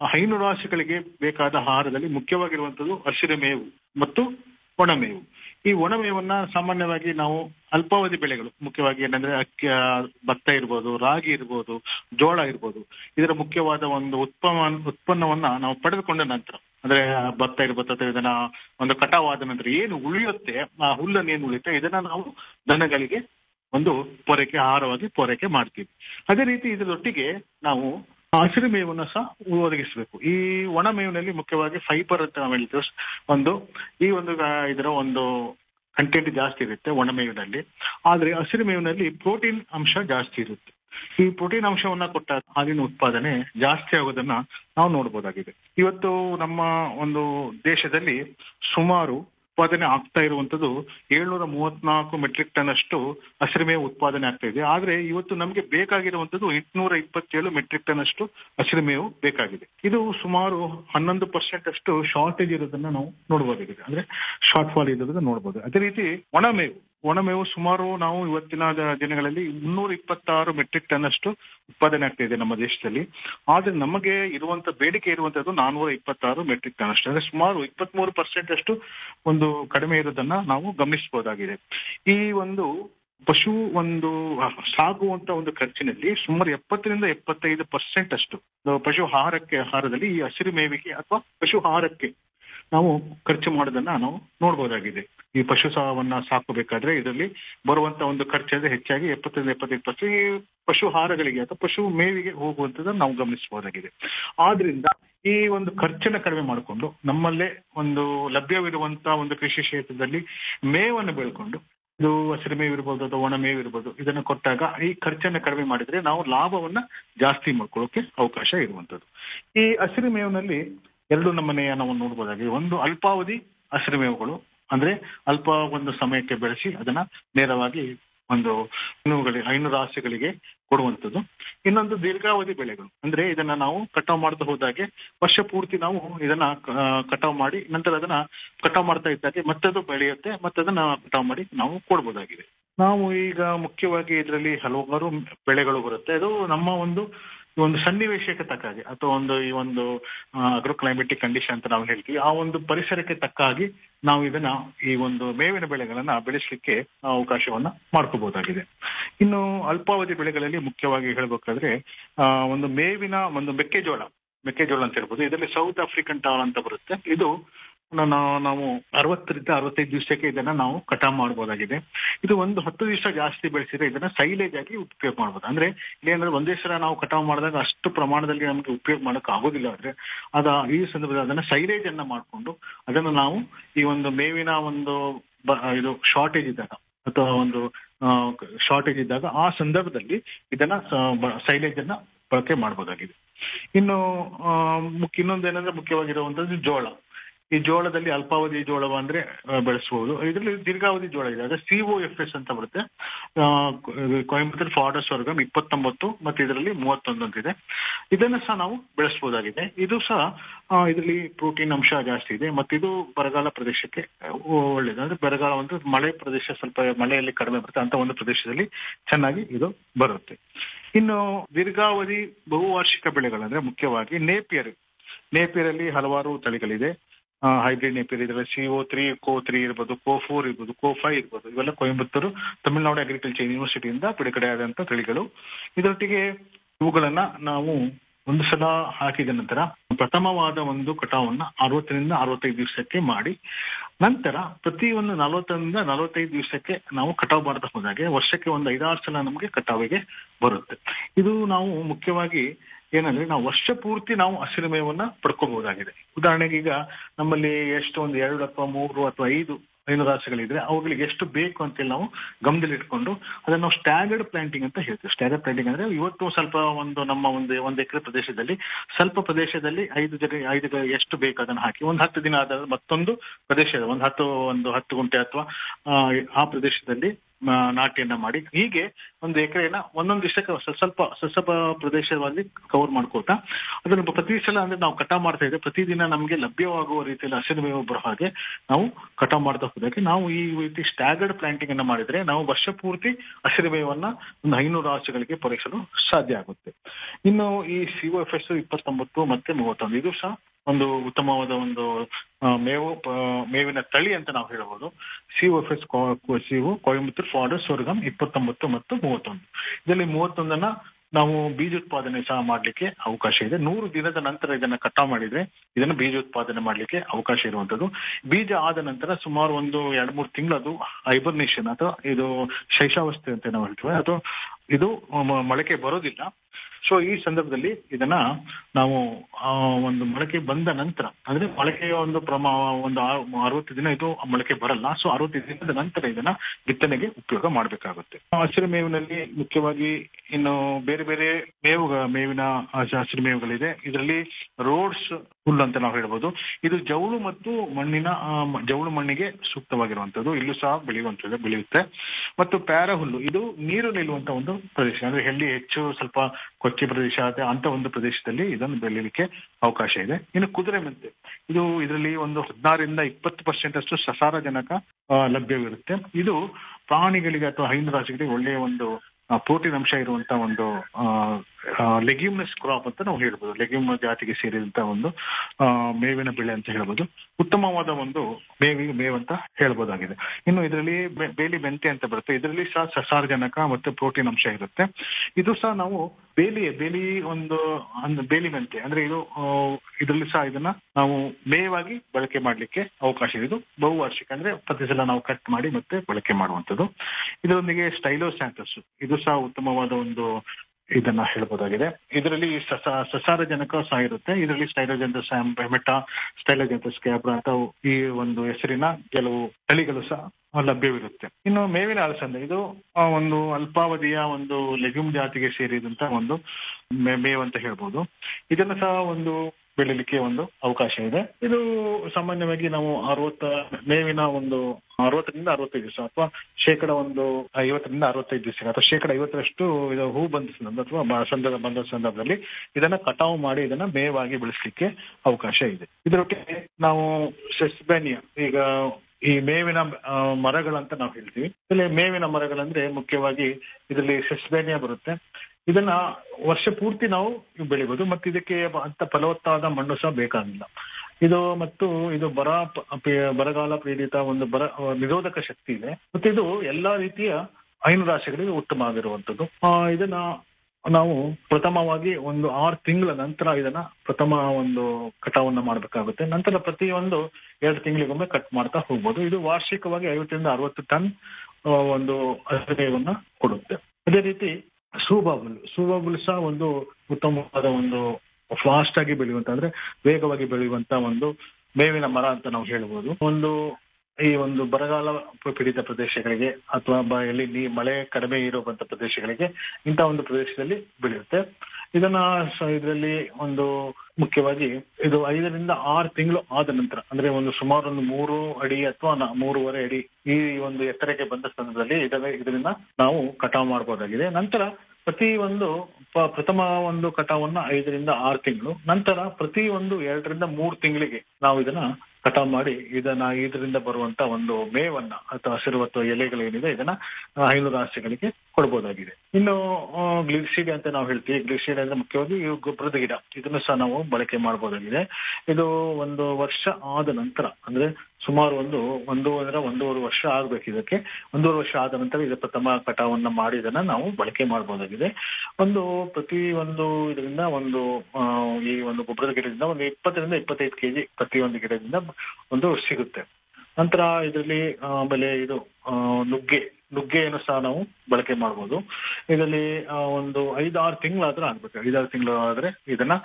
ಹೈನು ರಾಶಿಗಳಿಗೆ ಬೇಕಾದ ಆಹಾರದಲ್ಲಿ ಮುಖ್ಯವಾಗಿರುವಂತದ್ದು ಹಸಿರು ಮೇವು ಮತ್ತು ಒಣಮೇವು ಈ ಒಣಮೇವನ್ನ ಸಾಮಾನ್ಯವಾಗಿ ನಾವು ಅಲ್ಪಾವಧಿ ಬೆಳೆಗಳು ಮುಖ್ಯವಾಗಿ ಏನಂದ್ರೆ ಅಕ್ಕಿ ಆ, ಭತ್ತ ಇರ್ಬೋದು ರಾಗಿ ಇರ್ಬೋದು ಜೋಳ ಇರ್ಬೋದು ಇದರ ಮುಖ್ಯವಾದ ಒಂದು ಉತ್ಪನ್ನ ಉತ್ಪನ್ನವನ್ನ ನಾವು ಪಡೆದುಕೊಂಡ ನಂತರ ಅಂದ್ರೆ ಭತ್ತ ಇರ್ಬೋದು ಅಥವಾ ಇದನ್ನ ಒಂದು ಕಟಾವಾದ ನಂತರ ಏನು ಉಳಿಯುತ್ತೆ ಆ ಹುಲ್ಲನ್ನು ಏನು ಉಳಿಯುತ್ತೆ ಇದನ್ನ ನಾವು ದನಗಳಿಗೆ ಒಂದು ಪೂರೈಕೆ ಆಹಾರವಾಗಿ ಪೂರೈಕೆ ಮಾಡ್ತೀವಿ ಅದೇ ರೀತಿ ಇದರೊಟ್ಟಿಗೆ ನಾವು ಹಸಿರು ಮೇವನ್ನು ಸಹ ಒದಗಿಸಬೇಕು ಈ ಒಣ ಮೇವಿನಲ್ಲಿ ಮುಖ್ಯವಾಗಿ ಫೈಬರ್ ಅಂತ ನಾವು ಹೇಳ್ತೀವಿ ಒಂದು ಈ ಒಂದು ಆ, ಇದರ ಒಂದು ಕಂಟೆಂಟ್ ಜಾಸ್ತಿ ಇರುತ್ತೆ ಒಣ ಮೇವಿನಲ್ಲಿ ಆದ್ರೆ ಹಸಿರು ಮೇವಿನಲ್ಲಿ ಪ್ರೋಟೀನ್ ಅಂಶ ಜಾಸ್ತಿ ಇರುತ್ತೆ ಈ ಪ್ರೋಟೀನ್ ಅಂಶವನ್ನ ಕೊಟ್ಟ ಹಾಲಿನ ಉತ್ಪಾದನೆ ಜಾಸ್ತಿ ಆಗೋದನ್ನ ನಾವು ನೋಡಬಹುದಾಗಿದೆ ಇವತ್ತು ನಮ್ಮ ಒಂದು ದೇಶದಲ್ಲಿ ಸುಮಾರು ಉತ್ಪಾದನೆ ಆಗ್ತಾ ಇರುವಂತದ್ದು ಏಳ್ನೂರ ಮೂವತ್ನಾಲ್ಕು ಮೆಟ್ರಿಕ್ ಟನ್ ಅಷ್ಟು ಹಸಿರುಮೇವು ಉತ್ಪಾದನೆ ಆಗ್ತಾ ಇದೆ ಆದ್ರೆ ಇವತ್ತು ನಮಗೆ ಬೇಕಾಗಿರುವಂತದ್ದು ಎಂಟುನೂರ ಇಪ್ಪತ್ತೇಳು ಮೆಟ್ರಿಕ್ ಟನ್ ಅಷ್ಟು ಹಸಿರುಮೇವು ಬೇಕಾಗಿದೆ ಇದು ಸುಮಾರು ಹನ್ನೊಂದು ಪರ್ಸೆಂಟ್ ಅಷ್ಟು ಶಾರ್ಟೇಜ್ ಇರೋದನ್ನ ನಾವು ನೋಡಬಹುದಾಗಿದೆ ಅಂದ್ರೆ ಶಾರ್ಟ್ ಫಾಲ್ ಇರೋದನ್ನ ನೋಡಬಹುದು ಅದೇ ರೀತಿ ಒಣಮೇವು ಒಣಮೇವು ಸುಮಾರು ನಾವು ಇವತ್ತಿನ ದ- ದಿನಗಳಲ್ಲಿ ಮುನ್ನೂರ ಇಪ್ಪತ್ತಾರು ಮೆಟ್ರಿಕ್ ಟನ್ ಅಷ್ಟು ಉತ್ಪಾದನೆ ಆಗ್ತಾ ಇದೆ ನಮ್ಮ ದೇಶದಲ್ಲಿ ಆದ್ರೆ ನಮಗೆ ಇರುವಂತ ಬೇಡಿಕೆ ಇರುವಂತದ್ದು ನಾನೂರ ಇಪ್ಪತ್ತಾರು ಮೆಟ್ರಿಕ್ ಟನ್ ಅಷ್ಟು ಅಂದ್ರೆ ಸುಮಾರು ಇಪ್ಪತ್ಮೂರು ಪರ್ಸೆಂಟ್ ಅಷ್ಟು ಒಂದು ಕಡಿಮೆ ಇರೋದನ್ನ ನಾವು ಗಮನಿಸಬಹುದಾಗಿದೆ ಈ ಒಂದು ಪಶು ಒಂದು ಸಾಗುವಂತ ಒಂದು ಖರ್ಚಿನಲ್ಲಿ ಸುಮಾರು ಎಪ್ಪತ್ತರಿಂದ ಎಪ್ಪತ್ತೈದು ಪರ್ಸೆಂಟ್ ಅಷ್ಟು ಪಶು ಆಹಾರಕ್ಕೆ ಆಹಾರದಲ್ಲಿ ಈ ಹಸಿರು ಮೇವಿಗೆ ಅಥವಾ ಪಶು ಆಹಾರಕ್ಕೆ ನಾವು ಖರ್ಚು ಮಾಡೋದನ್ನ ನಾವು ನೋಡಬಹುದಾಗಿದೆ ಈ ಪಶು ಸಾವನ್ನ ಸಾಕಬೇಕಾದ್ರೆ ಇದರಲ್ಲಿ ಬರುವಂತ ಒಂದು ಖರ್ಚು ಹೆಚ್ಚಾಗಿ ಎಪ್ಪತ್ತರಿಂದ ಎಪ್ಪತ್ತೈದು ಪರ್ಸೆಂಟ್ ಈ ಪಶು ಆಹಾರಗಳಿಗೆ ಅಥವಾ ಪಶು ಮೇವಿಗೆ ಹೋಗುವಂತದನ್ನ ನಾವು ಗಮನಿಸಬಹುದಾಗಿದೆ ಆದ್ರಿಂದ ಈ ಒಂದು ಖರ್ಚನ್ನ ಕಡಿಮೆ ಮಾಡಿಕೊಂಡು ನಮ್ಮಲ್ಲೇ ಒಂದು ಲಭ್ಯವಿರುವಂತ ಒಂದು ಕೃಷಿ ಕ್ಷೇತ್ರದಲ್ಲಿ ಮೇವನ್ನು ಬೆಳ್ಕೊಂಡು ಇದು ಹಸಿರು ಮೇವು ಇರ್ಬೋದು ಅಥವಾ ಒಣ ಮೇವು ಇರ್ಬೋದು ಇದನ್ನ ಕೊಟ್ಟಾಗ ಈ ಖರ್ಚನ್ನ ಕಡಿಮೆ ಮಾಡಿದ್ರೆ ನಾವು ಲಾಭವನ್ನ ಜಾಸ್ತಿ ಮಾಡ್ಕೊಳ್ಳೋಕೆ ಅವಕಾಶ ಇರುವಂತದ್ದು ಈ ಹಸಿರು ಮೇವಿನಲ್ಲಿ ಎರಡು ನಮೂನೆಯ ನಾವು ನೋಡಬಹುದಾಗಿದೆ ಒಂದು ಅಲ್ಪಾವಧಿ ಹಸಿರು ಮೇವುಗಳು ಅಂದ್ರೆ ಅಲ್ಪ ಒಂದು ಸಮಯಕ್ಕೆ ಬೆಳೆಸಿ ಅದನ್ನ ನೇರವಾಗಿ ಒಂದು ಹಣ್ಣುಗಳಿಗೆ ಹಣ್ಣು ರಾಶಿಗಳಿಗೆ ಕೊಡುವಂಥದ್ದು ಇನ್ನೊಂದು ದೀರ್ಘಾವಧಿ ಬೆಳೆಗಳು ಅಂದ್ರೆ ಇದನ್ನ ನಾವು ಕಟಾವ್ ಮಾಡ್ತಾ ಹೋದಾಗೆ ವರ್ಷ ಪೂರ್ತಿ ನಾವು ಇದನ್ನ ಆ, ಕಟಾವ್ ಮಾಡಿ ನಂತರ ಅದನ್ನ ಕಟಾವ್ ಮಾಡ್ತಾ ಇದ್ದಾಗೆ ಮತ್ತದು ಬೆಳೆಯುತ್ತೆ ಮತ್ತದನ್ನ ಕಟಾವ್ ಮಾಡಿ ನಾವು ಕೊಡ್ಬೋದಾಗಿದೆ ನಾವು ಈಗ ಮುಖ್ಯವಾಗಿ ಇದರಲ್ಲಿ ಹಲವಾರು ಬೆಳೆಗಳು ಬರುತ್ತೆ ಅದು ನಮ್ಮ ಒಂದು ಈ ಒಂದು ಸನ್ನಿವೇಶಕ್ಕೆ ತಕ್ಕ ಹಾಗೆ ಅಥವಾ ಒಂದು ಈ ಒಂದು ಅಗ್ರೋ ಕ್ಲೈಮೆಟಿಕ್ ಕಂಡೀಷನ್ ಅಂತ ನಾವು ಹೇಳ್ತೀವಿ ಆ ಒಂದು ಪರಿಸರಕ್ಕೆ ತಕ್ಕ ಹಾಗೆ ನಾವು ಇದನ್ನ ಈ ಒಂದು ಮೇವಿನ ಬೆಳೆಗಳನ್ನ ಬೆಳೆಸಲಿಕ್ಕೆ ಅವಕಾಶವನ್ನ ಮಾಡ್ಕೋಬಹುದಾಗಿದೆ ಇನ್ನು ಅಲ್ಪಾವಧಿ ಬೆಳೆಗಳಲ್ಲಿ ಮುಖ್ಯವಾಗಿ ಹೇಳ್ಬೇಕಾದ್ರೆ ಆ, ಒಂದು ಮೇವಿನ ಒಂದು ಮೆಕ್ಕೆಜೋಳ ಮೆಕ್ಕೆಜೋಳ ಅಂತ ಹೇಳ್ಬೋದು ಇದರಲ್ಲಿ ಸೌತ್ ಆಫ್ರಿಕನ್ ಟಾಲ್ ಅಂತ ಬರುತ್ತೆ ಇದು ನಾವು ನಾವು ಅರವತ್ತರಿಂದ ಅರವತ್ತೈದು ದಿವಸಕ್ಕೆ ಇದನ್ನ ನಾವು ಕಟಾವ್ ಮಾಡಬಹುದಾಗಿದೆ ಇದು ಒಂದು ಹತ್ತು ದಿವಸ ಜಾಸ್ತಿ ಬೆಳೆಸಿದ್ರೆ ಇದನ್ನ ಸೈಲೇಜ್ ಆಗಿ ಉಪಯೋಗ ಮಾಡಬಹುದು ಅಂದ್ರೆ ಇಲ್ಲೇನಂದ್ರೆ ಒಂದೇ ಸಲ ನಾವು ಕಟಾವ್ ಮಾಡಿದಾಗ ಅಷ್ಟು ಪ್ರಮಾಣದಲ್ಲಿ ನಮಗೆ ಉಪಯೋಗ ಮಾಡಕ್ ಆಗೋದಿಲ್ಲ ಆದ್ರೆ ಅದ ಈ ಸಂದರ್ಭದಲ್ಲಿ ಅದನ್ನ ಸೈಲೇಜ್ ಅನ್ನ ಮಾಡಿಕೊಂಡು ಅದನ್ನ ನಾವು ಈ ಒಂದು ಮೇವಿನ ಒಂದು ಬ- ಇದು ಶಾರ್ಟೇಜ್ ಇದ್ದಾಗ ಅಥವಾ ಒಂದು ಶಾರ್ಟೇಜ್ ಇದ್ದಾಗ ಆ ಸಂದರ್ಭದಲ್ಲಿ ಇದನ್ನ ಸೈಲೇಜ್ ಅನ್ನ ಬಳಕೆ ಮಾಡಬಹುದಾಗಿದೆ ಇನ್ನು ಆ, ಮುಖ್ಯ ಇನ್ನೊಂದು ಏನಂದ್ರೆ ಮುಖ್ಯವಾಗಿರುವಂತದ್ದು ಜೋಳ ಈ ಜೋಳದಲ್ಲಿ ಅಲ್ಪಾವಧಿ ಜೋಳ ಅಂದ್ರೆ ಆ, ಬೆಳೆಸಬಹುದು ಇದರಲ್ಲಿ ದೀರ್ಘಾವಧಿ ಜೋಳ ಇದೆ ಅದೇ ಸಿಒ ಎಫ್ ಎಸ್ ಅಂತ ಬರುತ್ತೆ ಆ, ಕೊಯಂಬತ್ತೂರು ಫಾರ್ಡರ್ಸ್ ವರ್ಗಮ್ ಇಪ್ಪತ್ತೊಂಬತ್ತು ಮತ್ತೆ ಇದರಲ್ಲಿ ಮೂವತ್ತೊಂದು ಅಂತ ಇದೆ ಇದನ್ನ ಸಹ ನಾವು ಬೆಳೆಸಬಹುದಾಗಿದೆ ಇದು ಸಹ ಆ, ಇದರಲ್ಲಿ ಪ್ರೋಟೀನ್ ಅಂಶ ಜಾಸ್ತಿ ಇದೆ ಮತ್ತೆ ಇದು ಬರಗಾಲ ಪ್ರದೇಶಕ್ಕೆ ಒಳ್ಳೇದು ಅಂದ್ರೆ ಬರಗಾಲ ಒಂದು ಮಳೆ ಪ್ರದೇಶ ಸ್ವಲ್ಪ ಮಳೆಯಲ್ಲಿ ಕಡಿಮೆ ಬರುತ್ತೆ ಅಂತ ಒಂದು ಪ್ರದೇಶದಲ್ಲಿ ಚೆನ್ನಾಗಿ ಇದು ಬರುತ್ತೆ ಇನ್ನು ದೀರ್ಘಾವಧಿ ಬಹುವಾರ್ಷಿಕ ಬೆಳೆಗಳಂದ್ರೆ ಮುಖ್ಯವಾಗಿ ನೇಪಿಯರ್ ನೇಪಿಯರ್ ಅಲ್ಲಿ ಹಲವಾರು ತಳಿಗಳಿದೆ ಹೈಬ್ರಿಡ್ ನೇಪಿಯರ್ ಇದರಲ್ಲಿ ಸಿಒ ತ್ರೀ ಕೋ ತ್ರೀ ಇರ್ಬೋದು ಕೋ ಫೋರ್ ಇರ್ಬೋದು ಕೋ ಫೈವ್ ಇರ್ಬೋದು ಇವೆಲ್ಲ ಕೊಯಂಬತ್ತೂರು ತಮಿಳುನಾಡು ಅಗ್ರಿಕಲ್ಚರ್ ಯೂನಿವರ್ಸಿಟಿಯಿಂದ ಬಿಡುಗಡೆಯಾದಂತ ತಳಿಗಳು ಇದರೊಟ್ಟಿಗೆ ಇವುಗಳನ್ನ ನಾವು ಒಂದು ಸಲ ಹಾಕಿದ ನಂತರ ಪ್ರಥಮವಾದ ಒಂದು ಕಟಾವನ್ನ ಅರವತ್ತರಿಂದ ಅರವತ್ತೈದು ದಿವಸಕ್ಕೆ ಮಾಡಿ ನಂತರ ಪ್ರತಿ ಒಂದು ನಲವತ್ತರಿಂದ ನಲವತ್ತೈದು ದಿವಸಕ್ಕೆ ನಾವು ಕಟಾವು ಮಾಡ್ತಾ ಹೋದಾಗೆ ವರ್ಷಕ್ಕೆ ಒಂದು ಐದಾರು ಸಲ ನಮಗೆ ಕಟಾವಿಗೆ ಬರುತ್ತೆ ಇದು ನಾವು ಮುಖ್ಯವಾಗಿ ಏನಂದ್ರೆ ನಾವು ವರ್ಷ ಪೂರ್ತಿ ನಾವು ಹಸಿರು ಮೇವನ್ನ ಪಡ್ಕೋಬಹುದಾಗಿದೆ ಉದಾಹರಣೆಗೆ ಈಗ ನಮ್ಮಲ್ಲಿ ಎಷ್ಟು ಒಂದು ಎರಡು ಅಥವಾ ಮೂರು ಅಥವಾ ಐದು ಹೈನುರಾಶಿಗಳಿದ್ರೆ ಅವುಗಳಿಗೆ ಎಷ್ಟು ಬೇಕು ಅಂತೇಳಿ ನಾವು ಗಮನದಲ್ಲಿ ಇಟ್ಕೊಂಡು ಅದನ್ನ ನಾವು ಸ್ಟ್ಯಾಗರ್ಡ್ ಪ್ಲಾಂಟಿಂಗ್ ಅಂತ ಹೇಳ್ತೀವಿ ಸ್ಟ್ಯಾಗರ್ಡ್ ಪ್ಲಾಂಟಿಂಗ್ ಅಂದ್ರೆ ಇವತ್ತು ಸ್ವಲ್ಪ ಒಂದು ನಮ್ಮ ಒಂದು ಒಂದು ಎಕರೆ ಪ್ರದೇಶದಲ್ಲಿ ಸ್ವಲ್ಪ ಪ್ರದೇಶದಲ್ಲಿ ಐದು ಜನ ಐದು ಗ- ಎಷ್ಟು ಬೇಕು ಅದನ್ನ ಹಾಕಿ ಒಂದು ಹತ್ತು ದಿನ ಆದ ಮತ್ತೊಂದು ಪ್ರದೇಶ ಇದೆ ಒಂದು ಹತ್ತು ಒಂದು ಹತ್ತು ಗುಂಟೆ ಅಥವಾ ಆ, ಆ ಪ್ರದೇಶದಲ್ಲಿ ಆ, ನಾಟಿಯನ್ನ ಮಾಡಿ ಹೀಗೆ ಒಂದು ಎಕರೆನ ಒಂದೊಂದು ಇಷ್ಟಕ್ಕೆ ಸ್ವಲ್ಪ ಸ್ವಲ್ಪ ಸ್ವಲ್ಪ ಪ್ರದೇಶದಲ್ಲಿ ಕವರ್ ಮಾಡ್ಕೋತಾ ಅದನ್ನು ಪ್ರತಿ ಸಲ ಅಂದ್ರೆ ನಾವು ಕಟಾವ್ ಮಾಡ್ತಾ ಇದ್ದೇವೆ ಪ್ರತಿದಿನ ನಮಗೆ ಲಭ್ಯವಾಗುವ ರೀತಿಯಲ್ಲಿ ಹಸಿರು ಮೇವು ಬರೋ ಹಾಗೆ ನಾವು ಕಟಾವ್ ಮಾಡ್ತಾ ಹೋದಾಗೆ ನಾವು ಈ ರೀತಿ ಸ್ಟ್ಯಾಗರ್ಡ್ ಪ್ಲಾಂಟಿಂಗ್ ಅನ್ನ ಮಾಡಿದ್ರೆ ನಾವು ವರ್ಷ ಪೂರ್ತಿ ಹಸಿರು ಮೇವನ್ನ ಒಂದು ಐನೂರು ರಾಸುಗಳಿಗೆ ಪೂರೈಸಲು ಸಾಧ್ಯ ಆಗುತ್ತೆ ಇನ್ನು ಈ ಸಿಒ ಎಫ್ ಎಸ್ ಇಪ್ಪತ್ತೊಂಬತ್ತು ಮತ್ತೆ ಮೂವತ್ತೊಂದು ಇದು ಸಹ ಒಂದು ಉತ್ತಮವಾದ ಒಂದು ಆ, ಮೇವು ಆ, ಮೇವಿನ ತಳಿ ಅಂತ ನಾವು ಹೇಳಬಹುದು ಸಿಒ ಎಫ್ ಎಸ್ ಸಿವು ಕೊಯಂಬತ್ತೂರು ಫಾರ್ಡರ್ ಸೋರ್ಗಮ್ ಇಪ್ಪತ್ತೊಂಬತ್ತು ಮತ್ತು ಮೂವತ್ತೊಂದು ಇದರಲ್ಲಿ ಮೂವತ್ತೊಂದನ್ನ ನಾವು ಬೀಜೋತ್ಪಾದನೆ ಸಹ ಮಾಡ್ಲಿಕ್ಕೆ ಅವಕಾಶ ಇದೆ ನೂರು ದಿನದ ನಂತರ ಇದನ್ನ ಕಟಾವ್ ಮಾಡಿದ್ರೆ ಇದನ್ನ ಬೀಜೋತ್ಪಾದನೆ ಮಾಡ್ಲಿಕ್ಕೆ ಅವಕಾಶ ಇರುವಂತದ್ದು ಬೀಜ ಆದ ನಂತರ ಸುಮಾರು ಒಂದು ಎರಡ್ ಮೂರು ತಿಂಗಳು ಅದು ಹೈಬರ್ನೇಷನ್ ಅಥವಾ ಇದು ಶೈಶಾವಸ್ಥೆ ಅಂತ ನಾವು ಹೇಳ್ತೀವಿ ಅಥವಾ ಇದು ಮ- ಮೊಳಕೆ ಬರೋದಿಲ್ಲ ಸೊ ಈ ಸಂದರ್ಭದಲ್ಲಿ ಇದನ್ನ ನಾವು ಆ, ಒಂದು ಮೊಳಕೆ ಬಂದ ನಂತರ ಅಂದ್ರೆ ಮೊಳಕೆಯ ಒಂದು ಪ್ರಮಾ ಒಂದು ಆ- ಅರವತ್ತು ದಿನ ಇದು ಮೊಳಕೆ ಬರಲ್ಲ ಸೊ ಅರವತ್ತು ದಿನದ ನಂತರ ಇದನ್ನ ಬಿತ್ತನೆಗೆ ಉಪಯೋಗ ಮಾಡಬೇಕಾಗುತ್ತೆ ಹಸಿರು ಮೇವಿನಲ್ಲಿ ಮುಖ್ಯವಾಗಿ ಇನ್ನು ಬೇರೆ ಬೇರೆ ಮೇವು ಮೇವಿನ ಹಸ- ಹಸಿರು ಮೇವುಗಳಿದೆ ಇದರಲ್ಲಿ ರೋಡ್ಸ್ ಹುಲ್ಲು ಅಂತ ನಾವು ಹೇಳ್ಬೋದು ಇದು ಜೌಳು ಮತ್ತು ಮಣ್ಣಿನ ಆ, ಮ- ಜೌಳು ಮಣ್ಣಿಗೆ ಸೂಕ್ತವಾಗಿರುವಂತದ್ದು ಇಲ್ಲೂ ಸಹ ಬೆಳೆಯುವಂತದ್ದು ಬೆಳೆಯುತ್ತೆ ಮತ್ತು ಪ್ಯಾರ ಹುಲ್ಲು ಇದು ನೀರು ನಿಲ್ಲುವಂತ ಒಂದು ಪ್ರದೇಶ ಅಂದ್ರೆ ಎಲ್ಲಿ ಹೆಚ್ಚು ಸ್ವಲ್ಪ ಕೊಚ್ಚಿ ಪ್ರದೇಶ ಆದ ಅಂತ ಒಂದು ಪ್ರದೇಶದಲ್ಲಿ ಇದನ್ನು ಬೆಳೀಲಿಕ್ಕೆ ಅವಕಾಶ ಇದೆ ಇನ್ನು ಕುದುರೆ ಮೆಂತೆ ಇದು ಇದರಲ್ಲಿ ಒಂದು ಹದಿನಾರರಿಂದ ಇಪ್ಪತ್ತು ಪರ್ಸೆಂಟ್ ಅಷ್ಟು ಸಸಾರಜನಕ ಆ, ಲಭ್ಯವಿರುತ್ತೆ ಇದು ಪ್ರಾಣಿಗಳಿಗೆ ಅಥವಾ ಹೈನುರಾಸುಗಳಿಗೆ ಒಳ್ಳೆಯ ಒಂದು ಪ್ರೋಟೀನ್ ಅಂಶ ಇರುವಂತ ಒಂದು ಲೆಗ್ಯೂಮ್ನಸ್ ಕ್ರಾಪ್ ಅಂತ ನಾವು ಹೇಳ್ಬೋದು ಲೆಗ್ಯೂಮ್ ಜಾತಿಗೆ ಸೇರಿದಂತ ಒಂದು ಆ, ಮೇವಿನ ಬೆಳೆ ಅಂತ ಹೇಳ್ಬೋದು ಉತ್ತಮವಾದ ಒಂದು ಮೇವಿ ಮೇವಂತ ಹೇಳ್ಬೋದಾಗಿದೆ ಇನ್ನು ಇದರಲ್ಲಿ ಬೆ- ಬೇಲಿ ಮೆಂತೆ ಅಂತ ಬರುತ್ತೆ ಇದರಲ್ಲಿ ಸಹ ಸಸಾರಜನಕ ಮತ್ತು ಪ್ರೋಟೀನ್ ಅಂಶ ಇರುತ್ತೆ ಇದು ಸಹ ನಾವು ಬೇಲಿ ಬೇಲಿ ಒಂದು ಒಂದು ಬೇಲಿ ಮೆಂತೆ ಅಂದ್ರೆ ಇದು ಆ, ಇದರಲ್ಲಿ ಸಹ ಇದನ್ನ ನಾವು ಮೇವಾಗಿ ಬಳಕೆ ಮಾಡ್ಲಿಕ್ಕೆ ಅವಕಾಶ ಇದೆ ಇದು ಬಹುವಾರ್ಷಿಕ ಅಂದ್ರೆ ಪ್ರತಿ ಸಲ ನಾವು ಕಟ್ ಮಾಡಿ ಮತ್ತೆ ಬಳಕೆ ಮಾಡುವಂತದ್ದು ಇದರೊಂದಿಗೆ ಸ್ಟೈಲೋಸ್ಯಾಂಥಸ್ ಇದು ಸಹ ಉತ್ತಮವಾದ ಒಂದು ಇದನ್ನ ಹೇಳ್ಬೋದಾಗಿದೆ ಇದರಲ್ಲಿ ಸಸ ಸಸಾರಜನಕ ಸಹ ಇರುತ್ತೆ ಇದರಲ್ಲಿ ಸ್ಟೈಲೋಜೆಂತಸ್ ಹೆಮೆಟಾ ಸ್ಟೈಲೋಜೆಂತಸ್ ಕ್ಯಾಬ್ರಾ ಅಂತ ಈ ಒಂದು ಹೆಸರಿನ ಕೆಲವು ತಳಿಗಳು ಸಹ ಲಭ್ಯವಿರುತ್ತೆ ಇನ್ನು ಮೇವಿನ ಅಲಸಂದೆ ಇದು ಆ, ಒಂದು ಅಲ್ಪಾವಧಿಯ ಒಂದು ಲೆಗ್ಯೂಮ್ ಜಾತಿಗೆ ಸೇರಿದಂತ ಒಂದು ಮೇ- ಮೇವು ಅಂತ ಹೇಳ್ಬೋದು ಇದನ್ನು ಸಹ ಒಂದು ಬೆಳಿಲಿಕ್ಕೆ ಒಂದು ಅವಕಾಶ ಇದೆ ಇದು ಸಾಮಾನ್ಯವಾಗಿ ನಾವು ಅರವತ್ತ ಮೇವಿನ ಒಂದು ಅರವತ್ತರಿಂದ ಅರವತ್ತೈದು ದಿವಸ ಅಥವಾ ಶೇಕಡ ಒಂದು ಐವತ್ತರಿಂದ ಅರವತ್ತೈದು ದಿವಸ ಅಥವಾ ಶೇಕಡ ಐವತ್ತರಷ್ಟು ಇದು ಹೂ ಬಂದ ಸಂದರ್ಭ ಅಥವಾ ಬ- ಸಂದರ್ಭ ಬಂದ ಸಂದರ್ಭದಲ್ಲಿ ಇದನ್ನ ಕಟಾವು ಮಾಡಿ ಇದನ್ನ ಮೇವಾಗಿ ಬೆಳೆಸಲಿಕ್ಕೆ ಅವಕಾಶ ಇದೆ ಇದರೊಟ್ಟಿಗೆ ನಾವು ಸೆಸ್ಬೆನಿಯಾ ಈಗ ಈ ಮೇವಿನ ಆ, ಮರಗಳಂತ ನಾವು ಹೇಳ್ತೀವಿ ಇಲ್ಲಿ ಮೇವಿನ ಮರಗಳಂದ್ರೆ ಮುಖ್ಯವಾಗಿ ಇದರಲ್ಲಿ ಸೆಸ್ಬೇನಿಯಾ ಬರುತ್ತೆ ಇದನ್ನ ವರ್ಷ ಪೂರ್ತಿ ನಾವು ಬೆಳಿಬಹುದು ಮತ್ತು ಇದಕ್ಕೆ ಅಂತ ಫಲವತ್ತಾದ ಮಣ್ಣು ಸಹ ಬೇಕಾಗಿಲ್ಲ ಇದು ಮತ್ತು ಇದು ಬರ ಪ- ಪಿ- ಬರಗಾಲ ಪೀಡಿತ ಒಂದು ಬರ ನಿರೋಧಕ ಶಕ್ತಿ ಇದೆ ಮತ್ತು ಇದು ಎಲ್ಲಾ ರೀತಿಯ ಹೈನುರಾಶಿಗಳಿಗೆ ಉತ್ತಮ ಆಗಿರುವಂತದ್ದು ಆ, ಇದನ್ನ ನಾವು ಪ್ರಥಮವಾಗಿ ಒಂದು ಆರು ತಿಂಗಳ ನಂತರ ಇದನ್ನ ಪ್ರಥಮ ಒಂದು ಕಟಾವನ್ನ ಮಾಡಬೇಕಾಗುತ್ತೆ ನಂತರ ಪ್ರತಿಯೊಂದು ಎರಡು ತಿಂಗಳಿಗೊಮ್ಮೆ ಕಟ್ ಮಾಡ್ತಾ ಹೋಗ್ಬೋದು ಇದು ವಾರ್ಷಿಕವಾಗಿ ಐವತ್ತರಿಂದ ಅರವತ್ತು ಟನ್ ಆ, ಒಂದು ಹಸಿರೆಯವನ್ನ ಕೊಡುತ್ತೆ ಅದೇ ರೀತಿ ಸೂಬಾಬುಲ್ ಸೂಬಾಬುಲ್ ಸಹ ಒಂದು ಉತ್ತಮವಾದ ಒಂದು ಫಾಸ್ಟ್ ಆಗಿ ಬೆಳೆಯುವಂತ ಅಂದ್ರೆ ವೇಗವಾಗಿ ಬೆಳೆಯುವಂತ ಒಂದು ಮೇವಿನ ಮರ ಅಂತ ನಾವು ಹೇಳ್ಬೋದು ಒಂದು ಈ ಒಂದು ಬರಗಾಲ ಪೀಡಿತ ಪ್ರದೇಶಗಳಿಗೆ ಅಥವಾ ಬ- ಎಲ್ಲಿ ನೀ ಮಳೆ ಕಡಿಮೆ ಇರುವಂತ ಪ್ರದೇಶಗಳಿಗೆ ಇಂಥ ಒಂದು ಪ್ರದೇಶದಲ್ಲಿ ಬೆಳೆಯುತ್ತೆ ಇದನ್ನ ಸ- ಇದರಲ್ಲಿ ಒಂದು ಮುಖ್ಯವಾಗಿ ಇದು ಐದರಿಂದ ಆರು ತಿಂಗಳು ಆದ ನಂತರ ಅಂದ್ರೆ ಒಂದು ಸುಮಾರು ಒಂದು ಮೂರು ಅಡಿ ಅಥವಾ ನ- ಮೂರುವರೆ ಅಡಿ ಈ ಒಂದು ಎತ್ತರಕ್ಕೆ ಬಂದ ಸಂದರ್ಭದಲ್ಲಿ ಇದರ ಇದರಿಂದ ನಾವು ಕಟಾವು ಮಾಡಬಹುದಾಗಿದೆ ನಂತರ ಪ್ರತಿ ಒಂದು ಪ- ಪ್ರಥಮ ಒಂದು ಕಟಾವನ್ನ ಐದರಿಂದ ಆರು ತಿಂಗಳು ನಂತರ ಪ್ರತಿ ಒಂದು ಎರಡರಿಂದ ಮೂರು ತಿಂಗಳಿಗೆ ನಾವು ಇದನ್ನ ಕಟಾವ್ ಮಾಡಿ ಇದನ್ನ ಇದರಿಂದ ಬರುವಂತ ಒಂದು ಮೇವನ್ನ ಅಥವಾ ಹಸಿರು ಅಥವಾ ಎಲೆಗಳೇನಿದೆ ಇದನ್ನ ಆ, ಹೈನುರಾಶಿಗಳಿಗೆ ಕೊಡಬಹುದಾಗಿದೆ ಇನ್ನು ಗ್ಲಿಸಿಡ್ ಅಂತ ನಾವು ಹೇಳ್ತೀವಿ ಗ್ಲಿಸಿಡ್ ಅಂದ್ರೆ ಮುಖ್ಯವಾಗಿ ಇವು ಗೊಬ್ಬರದ ಗಿಡ ಇದನ್ನು ಸಹ ನಾವು ಬಳಕೆ ಮಾಡಬಹುದಾಗಿದೆ ಇದು ಒಂದು ವರ್ಷ ಆದ ನಂತರ ಅಂದ್ರೆ ಸುಮಾರು ಒಂದು ಒಂದೂವರೆ ಒಂದೂವರೆ ವರ್ಷ ಆಗ್ಬೇಕು ಇದಕ್ಕೆ ಒಂದೂವರೆ ವರ್ಷ ಆದ ನಂತರ ಇದು ಪ್ರಥಮ ಕಟಾವನ್ನ ಮಾಡಿ ಇದನ್ನ ನಾವು ಬಳಕೆ ಮಾಡಬಹುದಾಗಿದೆ ಒಂದು ಪ್ರತಿ ಒಂದು ಇದರಿಂದ ಒಂದು ಆ, ಈ ಒಂದು ಗೊಬ್ಬರದ ಗಿಡದಿಂದ ಒಂದು ಇಪ್ಪತ್ತರಿಂದ ಇಪ್ಪತ್ತೈದು ಕೆಜಿ ಪ್ರತಿ ಒಂದು ಗಿಡದಿಂದ ಒಂದು ಸಿಗುತ್ತೆ ನಂತರ ಇದರಲ್ಲಿ ಆ, ಆಮೇಲೆ ಇದು ಆ, ನುಗ್ಗೆ ನುಗ್ಗೆಯನ್ನು ಸಹ ನಾವು ಬಳಕೆ ಮಾಡಬಹುದು ಇದರಲ್ಲಿ ಆ, ಒಂದು ಐದಾರು ತಿಂಗಳಾದ್ರೆ ಆಗ್ಬೇಕು ಐದಾರು ತಿಂಗಳು ಆದ್ರೆ ಇದನ್ನ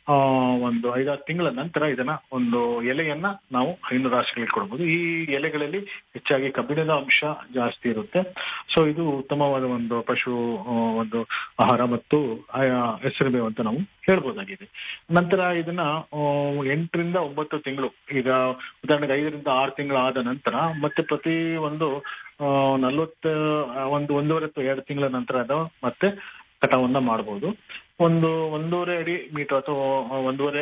ಆ, ಒಂದು ಐದಾರು ತಿಂಗಳ ನಂತರ ಇದನ್ನ ಒಂದು ಎಲೆಯನ್ನ ನಾವು ಹೈನು ರಾಶಿಗಳಿಗೆ ಕೊಡಬಹುದು ಈ ಎಲೆಗಳಲ್ಲಿ ಹೆಚ್ಚಾಗಿ ಕಬ್ಬಿಣದ ಅಂಶ ಜಾಸ್ತಿ ಇರುತ್ತೆ ಸೊ ಇದು ಉತ್ತಮವಾದ ಒಂದು ಪಶು ಆ, ಒಂದು ಆಹಾರ ಮತ್ತು ಹೆಸರು ಮೇವು ಅಂತ ನಾವು ಹೇಳ್ಬೋದಾಗಿದೆ ನಂತರ ಇದನ್ನ ಆ, ಎಂಟರಿಂದ ಒಂಬತ್ತು ತಿಂಗಳು ಈಗ ಉದಾಹರಣೆಗೆ ಐದರಿಂದ ಆರು ತಿಂಗಳು ಆದ ನಂತರ ಮತ್ತೆ ಪ್ರತಿ ಒಂದು ಆ, ನಲವತ್ತ ಒಂದು ಒಂದೂವರೆ ಅಥವಾ ಎರಡು ತಿಂಗಳ ನಂತರ ಅದು ಮತ್ತೆ ಕಟಾವನ್ನ ಮಾಡಬಹುದು ಒಂದು ಒಂದೂವರೆ ಅಡಿ ಮೀಟರ್ ಅಥವಾ ಒಂದೂವರೆ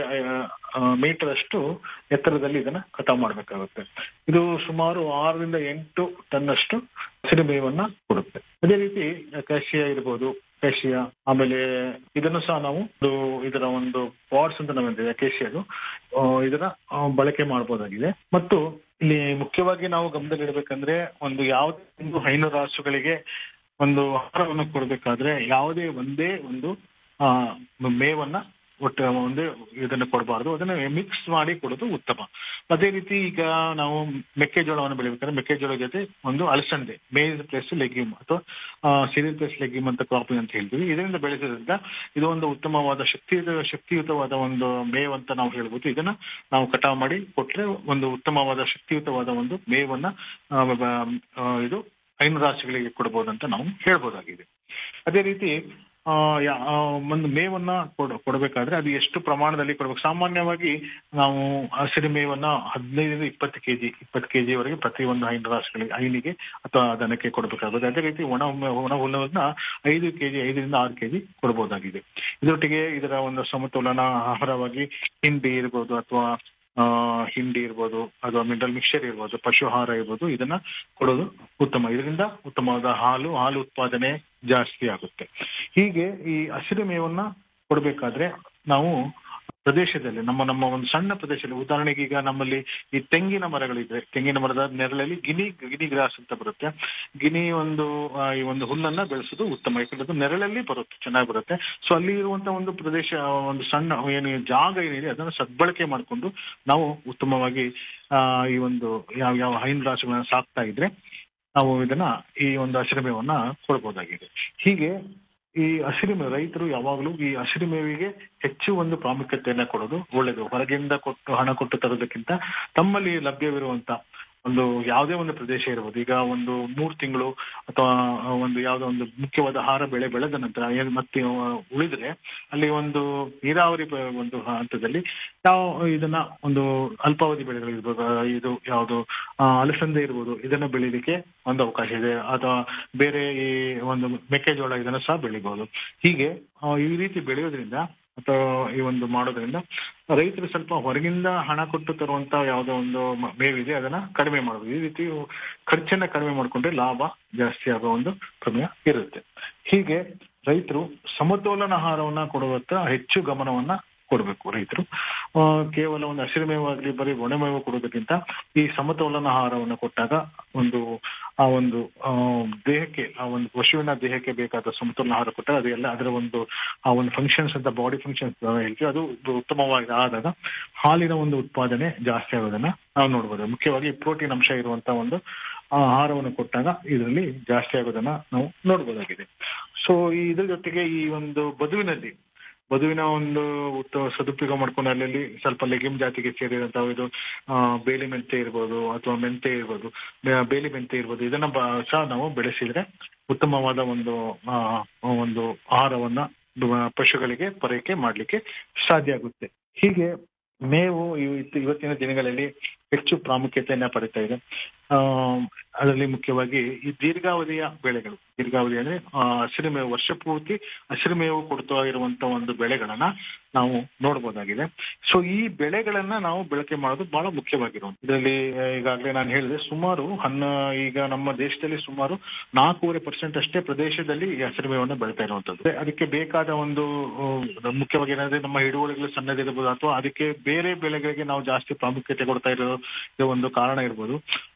ಮೀಟರ್ ಅಷ್ಟು ಎತ್ತರದಲ್ಲಿ ಇದನ್ನ ಕಟಾವು ಮಾಡಬೇಕಾಗುತ್ತೆ ಇದು ಸುಮಾರು ಆರರಿಂದ ಎಂಟು ಟನ್ನಷ್ಟು ಹಸಿರು ಮೇವನ್ನ ಕೊಡುತ್ತೆ ಅದೇ ರೀತಿ ಕ್ಯಾಶಿಯಾ ಇರ್ಬೋದು ಕ್ಯಾಶಿಯಾ ಆಮೇಲೆ ಇದನ್ನು ಸಹ ನಾವು ಒಂದು ಇದರ ಒಂದು ಪಾಟ್ಸ್ ಅಂತ ನಾವೇನಿದೆ ಕೇಶಿಯದು ಇದನ್ನ ಆ, ಬಳಕೆ ಮಾಡಬಹುದಾಗಿದೆ ಮತ್ತು ಇಲ್ಲಿ ಮುಖ್ಯವಾಗಿ ನಾವು ಗಮನದಲ್ಲಿಡಬೇಕಂದ್ರೆ ಒಂದು ಯಾವುದೇ ಒಂದು ಹೈನು ರಾಸುಗಳಿಗೆ ಒಂದು ಆಹಾರವನ್ನು ಕೊಡಬೇಕಾದ್ರೆ ಯಾವುದೇ ಒಂದೇ ಒಂದು ಆ ಮೇವನ್ನ ಒಟ್ಟು ಒಂದೇ ಇದನ್ನ ಕೊಡಬಾರ್ದು ಅದನ್ನ ಮಿಕ್ಸ್ ಮಾಡಿ ಕೊಡೋದು ಉತ್ತಮ ಅದೇ ರೀತಿ ಈಗ ನಾವು ಮೆಕ್ಕೆಜೋಳವನ್ನು ಬೆಳಿಬೇಕಾದ್ರೆ ಮೆಕ್ಕೆಜೋಳ ಜೊತೆ ಒಂದು ಅಲಸಂದೆ ಮೇಜ್ ಪ್ಲಸ್ ಲೆಗ್ಯೂಮ್ ಅಥವಾ ಸಿರಿಲ್ ಪ್ಲಸ್ ಲೆಗ್ಯೂಮ್ ಅಂತ ಕ್ರಾಪಿಂಗ್ ಅಂತ ಹೇಳ್ತೀವಿ ಇದರಿಂದ ಬೆಳೆಸೋದ್ರಿಂದ ಇದು ಒಂದು ಉತ್ತಮವಾದ ಶಕ್ತಿ ಶಕ್ತಿಯುತವಾದ ಒಂದು ಮೇವ್ ಅಂತ ನಾವು ಹೇಳ್ಬೋದು ಇದನ್ನ ನಾವು ಕಟಾವು ಮಾಡಿ ಕೊಟ್ರೆ ಒಂದು ಉತ್ತಮವಾದ ಶಕ್ತಿಯುತವಾದ ಒಂದು ಮೇವನ್ನ ಆ, ಬ- ಆ, ಇದು ಹೈನು ರಾಶಿಗಳಿಗೆ ಕೊಡಬಹುದು ಅಂತ ನಾವು ಹೇಳ್ಬೋದಾಗಿದೆ ಅದೇ ರೀತಿ ಆ, ಯಾ- ಆ, ಒಂದು ಮೇವನ್ನ ಕೊಡ ಕೊಡಬೇಕಾದ್ರೆ ಅದು ಎಷ್ಟು ಪ್ರಮಾಣದಲ್ಲಿ ಕೊಡಬೇಕು ಸಾಮಾನ್ಯವಾಗಿ ನಾವು ಹಸಿರು ಮೇವನ್ನ ಹದಿನೈದರಿಂದ ಇಪ್ಪತ್ತು ಕೆಜಿ ಇಪ್ಪತ್ತು ಕೆಜಿ ವರೆಗೆ ಪ್ರತಿ ಒಂದು ಹೈನು ರಾಶಿಗಳಿಗೆ ಹೈನಿಗೆ ಅಥವಾ ದನಕ್ಕೆ ಕೊಡಬೇಕಾಗುತ್ತೆ ಅದೇ ರೀತಿ ಒಣ ಹು- ಒಣ ಹುಲ್ಲವನ್ನ ಐದು ಕೆಜಿ ಐದರಿಂದ ಆರು ಕೆಜಿ ಕೊಡಬಹುದಾಗಿದೆ ಇದರೊಟ್ಟಿಗೆ ಇದರ ಒಂದು ಸಮತೋಲನ ಆಹಾರವಾಗಿ ಹಿಂಡಿ ಇರ್ಬೋದು ಅಥವಾ ಆ, ಹಿಂಡಿ ಇರ್ಬೋದು ಅಥವಾ ಮಿನರಲ್ ಮಿಕ್ಸ್ಚರ್ ಇರ್ಬೋದು ಪಶು ಆಹಾರ ಇರ್ಬೋದು ಇದನ್ನ ಕೊಡೋದು ಉತ್ತಮ ಇದರಿಂದ ಉತ್ತಮವಾದ ಹಾಲು ಹಾಲು ಉತ್ಪಾದನೆ ಜಾಸ್ತಿ ಆಗುತ್ತೆ ಹೀಗೆ ಈ ಹಸಿರು ಮೇವನ್ನ ಕೊಡಬೇಕಾದ್ರೆ ನಾವು ಪ್ರದೇಶದಲ್ಲಿ ನಮ್ಮ ನಮ್ಮ ಒಂದು ಸಣ್ಣ ಪ್ರದೇಶದಲ್ಲಿ ಉದಾಹರಣೆಗೆ ಈಗ ನಮ್ಮಲ್ಲಿ ಈ ತೆಂಗಿನ ಮರಗಳಿದೆ ತೆಂಗಿನ ಮರದ ನೆರಳಲ್ಲಿ ಗಿನಿ ಗಿನಿ ಗ್ರಾಸ್ ಅಂತ ಬರುತ್ತೆ ಗಿನಿ ಒಂದು ಆ, ಈ ಒಂದು ಹುಲ್ಲನ್ನ ಬೆಳೆಸೋದು ಉತ್ತಮ ಯಾಕಂದ್ರೆ ಅದು ನೆರಳಲ್ಲಿ ಬರುತ್ತೆ ಚೆನ್ನಾಗಿ ಬರುತ್ತೆ ಸೊ ಅಲ್ಲಿ ಇರುವಂತ ಒಂದು ಪ್ರದೇಶ ಆ, ಒಂದು ಸಣ್ಣ ಏನು ಜಾಗ ಏನಿದೆ ಅದನ್ನ ಸದ್ಬಳಕೆ ಮಾಡಿಕೊಂಡು ನಾವು ಉತ್ತಮವಾಗಿ ಆ ಈ ಒಂದು ಯಾವ ಯಾವ ಹೈನು ರಾಶಿಗಳನ್ನ ಸಾಕ್ತಾ ಇದ್ರೆ ನಾವು ಇದನ್ನ ಈ ಒಂದು ಹಸಿರು ಮೇವನ್ನ ಕೊಡ್ಬೋದಾಗಿದೆ ಹೀಗೆ ಈ ಹಸಿರು ಮೇವು ರೈತರು ಯಾವಾಗಲೂ ಈ ಹಸಿರು ಮೇವಿಗೆ ಹೆಚ್ಚು ಒಂದು ಪ್ರಾಮುಖ್ಯತೆಯನ್ನ ಕೊಡೋದು ಒಳ್ಳೇದು ಹೊರಗಿಂದ ಕೊಟ್ಟು ಹಣ ಕೊಟ್ಟು ತರೋದಕ್ಕಿಂತ ತಮ್ಮಲ್ಲಿ ಲಭ್ಯವಿರುವಂತ ಒಂದು ಯಾವುದೇ ಒಂದು ಪ್ರದೇಶ ಇರ್ಬೋದು ಈಗ ಒಂದು ಮೂರ್ ತಿಂಗಳು ಅಥವಾ ಒಂದು ಯಾವುದೋ ಒಂದು ಮುಖ್ಯವಾದ ಆಹಾರ ಬೆಳೆ ಬೆಳೆದ ನಂತರ ಏನ್ ಮತ್ತೆ ಉಳಿದ್ರೆ ಅಲ್ಲಿ ಒಂದು ನೀರಾವರಿ ಪ- ಒಂದು ಹಂತದಲ್ಲಿ ಯಾವ ಇದನ್ನ ಒಂದು ಅಲ್ಪಾವಧಿ ಬೆಳೆಗಳು ಇರ್ಬೋದು ಆ, ಇದು ಯಾವುದು ಆ, ಅಲಸಂದೆ ಇರ್ಬೋದು ಇದನ್ನ ಬೆಳಿಲಿಕ್ಕೆ ಒಂದು ಅವಕಾಶ ಇದೆ ಅಥವಾ ಬೇರೆ ಈ ಒಂದು ಮೆಕ್ಕೆಜೋಳ ಇದನ್ನ ಸಹ ಬೆಳಿಬಹುದು ಹೀಗೆ ಆ, ಈ ರೀತಿ ಬೆಳೆಯೋದ್ರಿಂದ ಅಥವಾ ಈ ಒಂದು ಮಾಡೋದ್ರಿಂದ ರೈತರು ಸ್ವಲ್ಪ ಹೊರಗಿಂದ ಹಣ ಕೊಟ್ಟು ತರುವಂತ ಯಾವುದೋ ಒಂದು ಮ- ಮೇವಿದೆ ಅದನ್ನ ಕಡಿಮೆ ಮಾಡೋದು ಈ ರೀತಿ ಖರ್ಚನ್ನ ಕಡಿಮೆ ಮಾಡ್ಕೊಂಡ್ರೆ ಲಾಭ ಜಾಸ್ತಿ ಆಗೋ ಒಂದು ಪ್ರಮೇಯ ಇರುತ್ತೆ ಹೀಗೆ ರೈತರು ಸಮತೋಲನ ಆಹಾರವನ್ನ ಕೊಡುವತ್ತ ಹೆಚ್ಚು ಗಮನವನ್ನ ಕೊಡಬೇಕು ರೈತರು ಆ, ಕೇವಲ ಒಂದು ಹಸಿರು ಮೇವಾಗ್ಲಿ ಬರೀ ಒಣಮೇವು ಕೊಡೋದಕ್ಕಿಂತ ಈ ಸಮತೋಲನ ಆಹಾರವನ್ನು ಕೊಟ್ಟಾಗ ಒಂದು ಆ ಒಂದು ಆ, ದೇಹಕ್ಕೆ ಆ ಒಂದು ಪಶುವಿನ ದೇಹಕ್ಕೆ ಬೇಕಾದ ಸಮತೋಲನ ಆಹಾರ ಕೊಟ್ಟಾಗ ಅದು ಎಲ್ಲ ಅದರ ಒಂದು ಆ ಒಂದು ಫಂಕ್ಷನ್ಸ್ ಅಂತ ಬಾಡಿ ಫಂಕ್ಷನ್ಸ್ ಹೇಳ್ತೀವಿ ಅದು ಉತ್ತಮವಾಗಿ ಆದಾಗ ಹಾಲಿನ ಒಂದು ಉತ್ಪಾದನೆ ಜಾಸ್ತಿ ಆಗೋದನ್ನ ನಾವು ನೋಡ್ಬೋದು ಮುಖ್ಯವಾಗಿ ಪ್ರೋಟೀನ್ ಅಂಶ ಇರುವಂತ ಒಂದು ಆ ಆಹಾರವನ್ನು ಕೊಟ್ಟಾಗ ಇದರಲ್ಲಿ ಜಾಸ್ತಿ ಆಗೋದನ್ನ ನಾವು ನೋಡ್ಬೋದಾಗಿದೆ ಸೊ ಇದ್ರ ಜೊತೆಗೆ ಈ ಒಂದು ಬದುವಿನಲ್ಲಿ ಬದುವಿನ ಒಂದು ಉತ್ತ ಸದುಪಯೋಗ ಮಾಡ್ಕೊಂಡು ಅಲ್ಲಲ್ಲಿ ಸ್ವಲ್ಪ ಲೆಗಿಮ್ ಜಾತಿಗೆ ಸೇರಿದಂತ ಇದು ಆ, ಬೇಲಿ ಮೆಂತೆ ಇರ್ಬೋದು ಅಥವಾ ಮೆಂತೆ ಇರ್ಬೋದು ಬೆ- ಬೇಲಿ ಮೆಂತೆ ಇರ್ಬೋದು ಇದನ್ನ ಬ- ಸಹ ನಾವು ಬೆಳೆಸಿದ್ರೆ ಉತ್ತಮವಾದ ಒಂದು ಆ, ಒಂದು ಆಹಾರವನ್ನ ಬ- ಪಶುಗಳಿಗೆ ಪೂರೈಕೆ ಮಾಡ್ಲಿಕ್ಕೆ ಸಾಧ್ಯ ಆಗುತ್ತೆ ಹೀಗೆ ಮೇವು ಇವ- ಇವತ್ತಿನ ದಿನಗಳಲ್ಲಿ ಹೆಚ್ಚು ಪ್ರಾಮುಖ್ಯತೆಯನ್ನ ಪಡಿತಾ ಇದೆ ಆ ಅದರಲ್ಲಿ ಮುಖ್ಯವಾಗಿ ಈ ದೀರ್ಘಾವಧಿಯ ಬೆಳೆಗಳು ದೀರ್ಘಾವಧಿ ಅಂದ್ರೆ ಆ, ಹಸಿರು ಮೇವು ವರ್ಷ ಪೂರ್ತಿ ಹಸಿರು ಮೇವು ಕೊಡ್ತಾ ಇರುವಂತ ಒಂದು ಬೆಳೆಗಳನ್ನ ನಾವು ನೋಡ್ಬೋದಾಗಿದೆ ಸೊ ಈ ಬೆಳೆಗಳನ್ನ ನಾವು ಬಳಕೆ ಮಾಡೋದು ಬಹಳ ಮುಖ್ಯವಾಗಿರುವಂತ ಇದರಲ್ಲಿ ಆ, ಈಗಾಗಲೇ ನಾನು ಹೇಳಿದೆ ಸುಮಾರು ಹನ್ನ ಈಗ ನಮ್ಮ ದೇಶದಲ್ಲಿ ಸುಮಾರು ನಾಲ್ಕೂವರೆ ಪರ್ಸೆಂಟ್ ಅಷ್ಟೇ ಪ್ರದೇಶದಲ್ಲಿ ಈ ಹಸಿರು ಮೇವನ್ನ ಬೆಳಿತಾ ಇರುವಂತದ್ದು ಅದಕ್ಕೆ ಬೇಕಾದ ಒಂದು ಆ, ಮುಖ್ಯವಾಗಿ ಏನಂದ್ರೆ ನಮ್ಮ ಹಿಡುವಳಿಗಳು ಸಣ್ಣದಿರಬಹುದು ಅಥವಾ ಅದಕ್ಕೆ ಬೇರೆ ಬೆಳೆಗಳಿಗೆ ನಾವು ಜಾಸ್ತಿ ಪ್ರಾಮುಖ್ಯತೆ ಕೊಡ್ತಾ ಇರೋ ಇದು ಒಂದು ಕಾರಣ ಇರ್ಬೋದು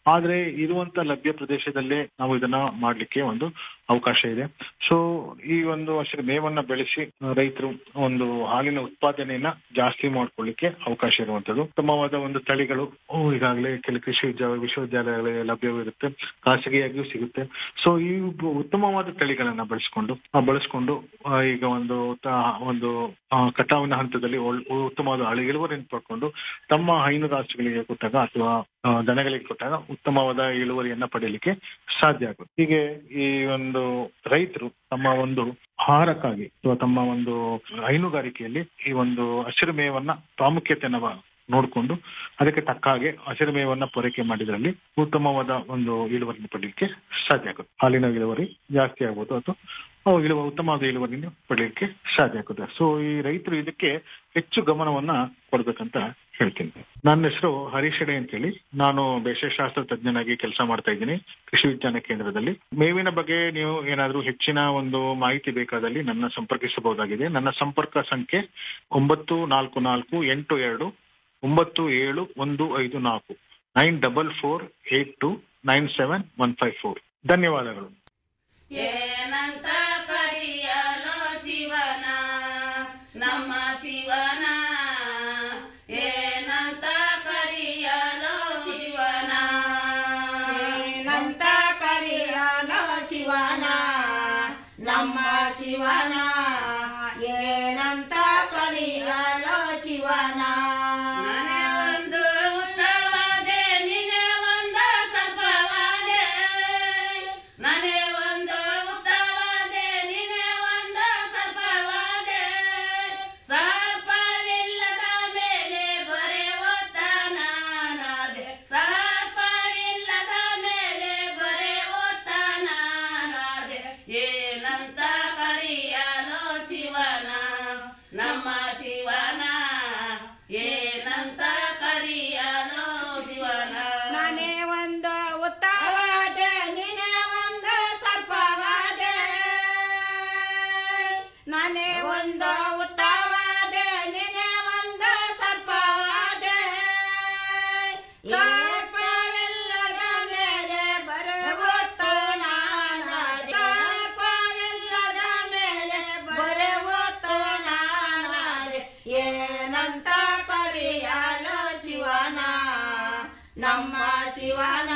ಆದ್ರೆ ಇರುವಂತ ಲಭ್ಯ ಪ್ರದೇಶದಲ್ಲೇ ನಾವು ಇದನ್ನ ಮಾಡ್ಲಿಕ್ಕೆ ಒಂದು ಅವಕಾಶ ಇದೆ ಸೊ ಈ ಒಂದು ಹಸಿರು ಮೇವನ್ನ ಬೆಳೆಸಿ ರೈತರು ಒಂದು ಹಾಲಿನ ಉತ್ಪಾದನೆಯನ್ನ ಜಾಸ್ತಿ ಮಾಡ್ಕೊಳ್ಳಿಕ್ಕೆ ಅವಕಾಶ ಇರುವಂತದ್ದು ಉತ್ತಮವಾದ ಒಂದು ತಳಿಗಳು ಅವು ಈಗಾಗಲೇ ಕೆಲ ಕೃಷಿ ವಿದ್ಯಾ- ವಿಶ್ವವಿದ್ಯಾಲಯಗಳಲ್ಲಿ ಲಭ್ಯವಿರುತ್ತೆ ಖಾಸಗಿಯಾಗಿಯೂ ಸಿಗುತ್ತೆ ಸೊ ಈ ಉ- ಉತ್ತಮವಾದ ತಳಿಗಳನ್ನ ಬಳಸ್ಕೊಂಡು ಆ, ಬಳಸ್ಕೊಂಡು ಆ, ಈಗ ಒಂದು ತ- ಒಂದು ಆ, ಕಟಾವಿನ ಹಂತದಲ್ಲಿ ಒಳ್- ಉತ್ತಮವಾದ ಅಳಿ ಇಳುವರಿಯನ್ನು ಪಡ್ಕೊಂಡು ತಮ್ಮ ಹೈನುರಾಸುಗಳಿಗೆ ಕೊಟ್ಟಾಗ ಅಥವಾ ಆ, ದನಗಳಿಗೆ ಕೊಟ್ಟಾಗ ಉತ್ತಮವಾದ ಇಳುವರಿಯನ್ನ ಪಡೆಯಲಿಕ್ಕೆ ಸಾಧ್ಯ ಆಗುತ್ತೆ ಹೀಗೆ ಈ ಒಂದು ರೈತರು ತಮ್ಮ ಒಂದು ಆಹಾರಕ್ಕಾಗಿ ಅಥವಾ ತಮ್ಮ ಒಂದು ಹೈನುಗಾರಿಕೆಯಲ್ಲಿ ಈ ಒಂದು ಹಸಿರು ಮೇವನ್ನ ಪ್ರಾಮುಖ್ಯತೆಯನ್ನ ನೋಡಿಕೊಂಡು ಅದಕ್ಕೆ ತಕ್ಕ ಹಾಗೆ ಹಸಿರು ಮೇವನ್ನ ಪೂರೈಕೆ ಮಾಡಿದ್ರಲ್ಲಿ ಉತ್ತಮವಾದ ಒಂದು ಇಳುವರಿಯನ್ನು ಪಡೆಯಲಿಕ್ಕೆ ಸಾಧ್ಯ ಆಗುತ್ತೆ ಹಾಲಿನ ಇಳುವರಿ ಜಾಸ್ತಿ ಆಗ್ಬೋದು ಅಥವಾ ಅವು ಇಳುವ ಉತ್ತಮವಾದ ಇಳುವರಿಯನ್ನು ಪಡೆಯಲಿಕ್ಕೆ ಸಾಧ್ಯ ಆಗುತ್ತೆ ಸೊ ಈ ರೈತರು ಇದಕ್ಕೆ ಹೆಚ್ಚು ಗಮನವನ್ನ ಕೊಡ್ಬೇಕಂತ ಹೇಳ್ತೀನಿ ನನ್ನ ಹೆಸರು ಹರೀಶ್ ಹೆಡೆ ಅಂತೇಳಿ ನಾನು ಬೇಸಾಯಶಾಸ್ತ್ರ ತಜ್ಞನಾಗಿ ಕೆಲಸ ಮಾಡ್ತಾ ಇದ್ದೀನಿ ಕೃಷಿ ವಿಜ್ಞಾನ ಕೇಂದ್ರದಲ್ಲಿ ಮೇವಿನ ಬಗ್ಗೆ ನೀವು ಏನಾದ್ರೂ ಹೆಚ್ಚಿನ ಒಂದು ಮಾಹಿತಿ ಬೇಕಾದಲ್ಲಿ ನನ್ನ ಸಂಪರ್ಕಿಸಬಹುದಾಗಿದೆ ನನ್ನ ಸಂಪರ್ಕ ಸಂಖ್ಯೆ ಒಂಬತ್ತು ನಾಲ್ಕು ನಾಲ್ಕು ಎಂಟು ಎರಡು ಒಂಬತ್ತು ಏಳು ಒಂದು ಐದು ನಾಲ್ಕು nine double four eight two nine seven one five four ಧನ್ಯವಾದಗಳು ಏನಂತ ಕರೆಯಲು ಶಿವನ ನಮ್ಮ ಶಿವನ ಏನಂತ ಕರೆಯಲು ಶಿವನ ಏನಂತ ಕರೆಯಲು ಶಿವನ ನಮ್ಮ ಶಿವನ ಏನಂತ ಕರೆಯಲು ಶಿವನ ನಾನೇ ಒಂದು ಉತ್ತವಾದೆ ನೀನೇ ಒಂದು ಸ್ವಲ್ಪವಾದೆ ನಾನೇ ಒಂದು ಉತ್ತವಾದೆ ನೀನೇ ಒಂದು ಸ್ವಲ್ಪವಾದೆ ಸ್ವಲ್ಪವಿಲ್ಲದ ಮೇಲೆ ಬರೆ ಓದ್ತಾನಾದೆ ಸ್ವಲ್ಪವಿಲ್ಲದ ಮೇಲೆ ಬರೆ ಓದ್ತಾನಾದೆ ಏನಂತ ಕರೆಯಲು ಶಿವನ ನಮ್ಮ ಶಿವನ ಏನಂತ ಕರೆಯಲು ಶಿವನ ನಾನೇ ಒಂದು ಉತ್ತವಾದೆ ನೀನೇ ಒಂದು ಸರ್ಪವಾದೆ ನಾನೇ ಒಂದು ಉತ್ತವಾದೆ ನೀನೇ ಒಂದು ಸರ್ಪವಾದೆ ಸರ್ಪವಿಲ್ಲದ ಮೇಲೆ ಬರವತ್ತು ನಾನಾದೆ ಸರ್ಪವಿಲ್ಲದ ಮೇಲೆ ಬರವತ್ತು ನಾನಾದೆ ಏನಂತ ಕರೆಯಲು ಶಿವನ ನಮ್ಮ ಶಿವನ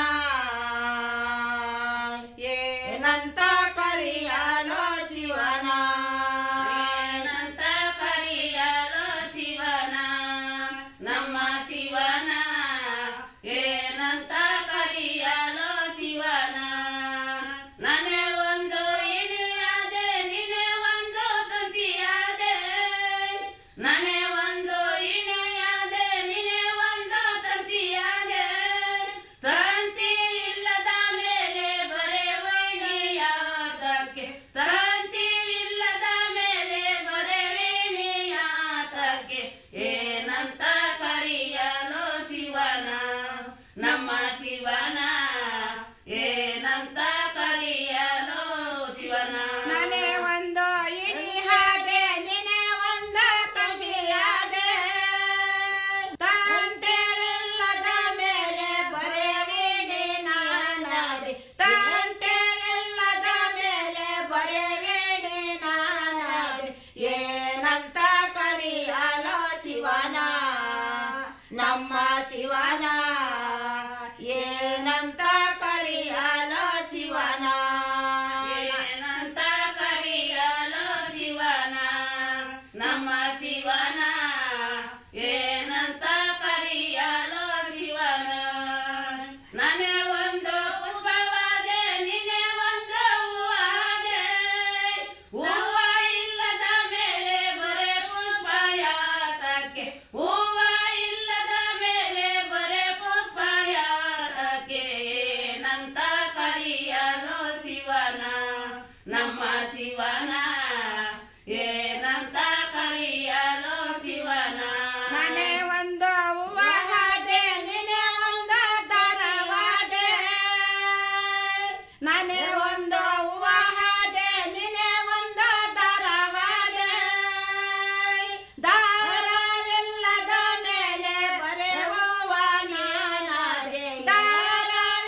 ಏನಂತ ಕರೆಯಲು ಶಿವನ ಏನಂತ ಕರೆಯಲು ಶಿವನ ನಮ್ಮ ಶಿವನ ಏನಂತ ಕರೆಯಲು ಶಿವನ ನಾನೇ ಒಂದು ಇಣಿಯಾದೆ ನೀನೇ ಒಂದು ತಂತಿಯಾದೆ ನಾನೇ ಒಂದು ಇಣೆಯಾದೆ ನೀನೇ ಒಂದು ತಂತಿಯಾದೆ ತಂತಿ ಇಲ್ಲದ ಮೇಲೆ ಬರೆ ವೈಣಿಯಾದಕ್ಕೆ ತಂತಿ ಇಲ್ಲದ ಮೇಲೆ ಬರೆ ವೈಣಿಯಾದಕ್ಕೆ ಏನಂತ ಕರೆಯಲು ಶಿವನ ನಮ್ಮ ಶಿವನ ಏನಂತ ಕರೆಯಲು ಶಿವನ ನಾನೇ ಒಂದು ಇಣಿ ಹಾದೆ ನೀನೇ ಒಂದು ಕವಿಯಾದೆ ತಂತೆ ಇಲ್ಲದ ಮೇಲೆ ಬರೆ ವೀಣೆ ನಾನಾದೆ ತಂತೆ ಇಲ್ಲದ ಮೇಲೆ ಬರೆ ವೀಣೆ ನಾನಾದೆ ಏನಂತ ಕರೆಯಲು ಶಿವನ ನಮ್ಮ ಶಿವನ ಏನಂತ ಕರೆಯಲು ಶಿವನ ಏನಂತ ಕರೆಯಲು ಶಿವನ ನಮ್ಮ ಶಿವನ ಏನಂತ ಕರೆಯಲು ಶಿವನ ನಾನೇ ಒಂದು ಪುಷ್ಪವಾದೆ ನೀನೇ ಒಂದು ಹೂವಾದೆ ಹೂವ ಇಲ್ಲದ ಮೇಲೆ ಬರೆ ಪುಷ್ಪ ಯಾತಕ್ಕೆ ಹೂವ ಇಲ್ಲದ ಮೇಲೆ ಬರೆ ಪುಷ್ಪ ಯಾತಕ್ಕೆ ಏನಂತ ಕರೆಯಲು ಶಿವನ ನಮ್ಮ ಶಿವನ ಏನಂತ ಕರೆಯಲು ಶಿವನ ನಾನೇ ಒಂದು ಹೂವ ಹಾದೆ ನೀನೇ ಒಂದು ದಾರವಾದೆ ನಾನೇ ಒಂದು ಹೂವ ಹಾದೆ ನೀನೇ ಒಂದು ದಾರವಾದೆ ದಾರವಿಲ್ಲದ ಮೇಲೆ ಬರೆ ಹೂವ ನಾನಾದೆ ದಾರವಿಲ್ಲದ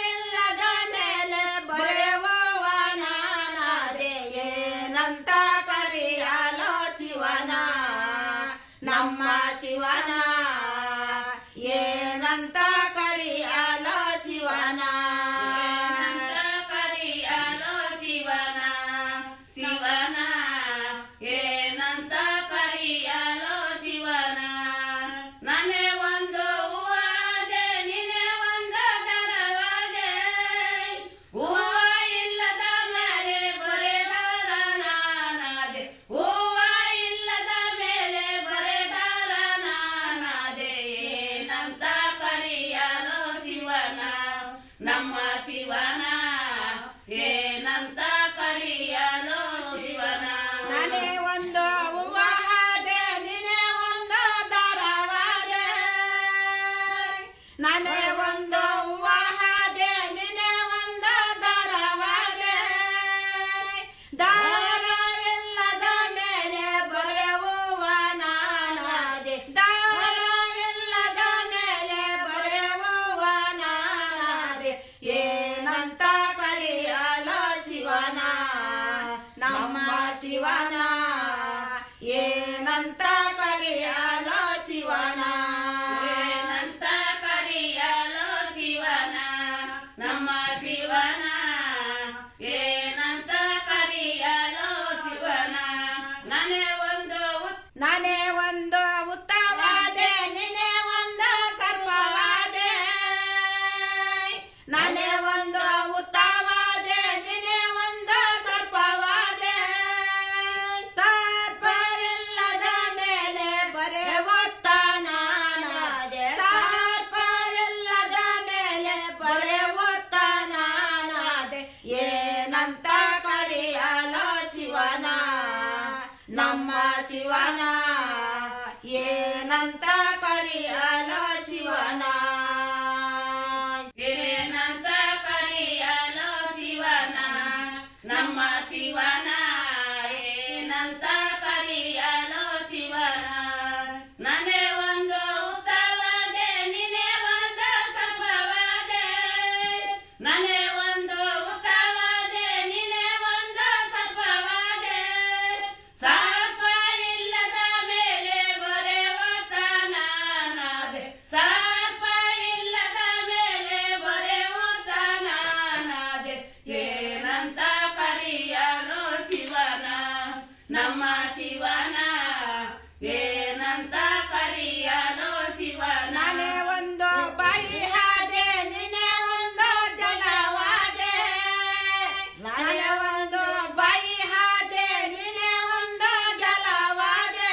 ಏನಂತ ಕರೆಯಲು ಶಿವನ ನಮ್ಮ ಶಿವನ ಏನಂತ ಕರೆಯಲು ಶಿವನ ಏನಂತ ಕರೆಯಲು ಶಿವನ ನಮ್ಮ ಶಿವನ ಏನಂತ ಕರೆಯಲು ಶಿವನ ನನೆ ಒಂದು ಉತ್ತವಾದೆ ನಿನೆ ಒಂದು ಸರ್ಪವಾದೆ ನನೆ ಒಂದು ಉತ್ತವಾದೆ ನಿನೆ ಒಂದು ಸರ್ಪವಾದೆ ಸರ್ಪ ಇಲ್ಲದ ಮೇಲೆ ಬರೆಯುತ್ತ ನಾನಾದೆ ಸರ್ಪ ಇಲ್ಲದ ಮೇಲೆ ಬರೆಯುತ್ತ ನಾನಾದೆ ಏನಂತ ಕರೆಯಲು ಶಿವನ ನಮ್ಮ ಶಿವನ ಏನಂತ ಕರೆಯಲು ಶಿವನ ನಾನೇ ಒಂದು ಬಾಯಿ ಹಾದೆ ನಿನೆ ಒಂದು ಜಲವಾದೆ ನಾನೇ ಒಂದು ಬಾಯಿ ಹಾದೆ ನಿನೆ ಒಂದು ಜಲವಾದೆ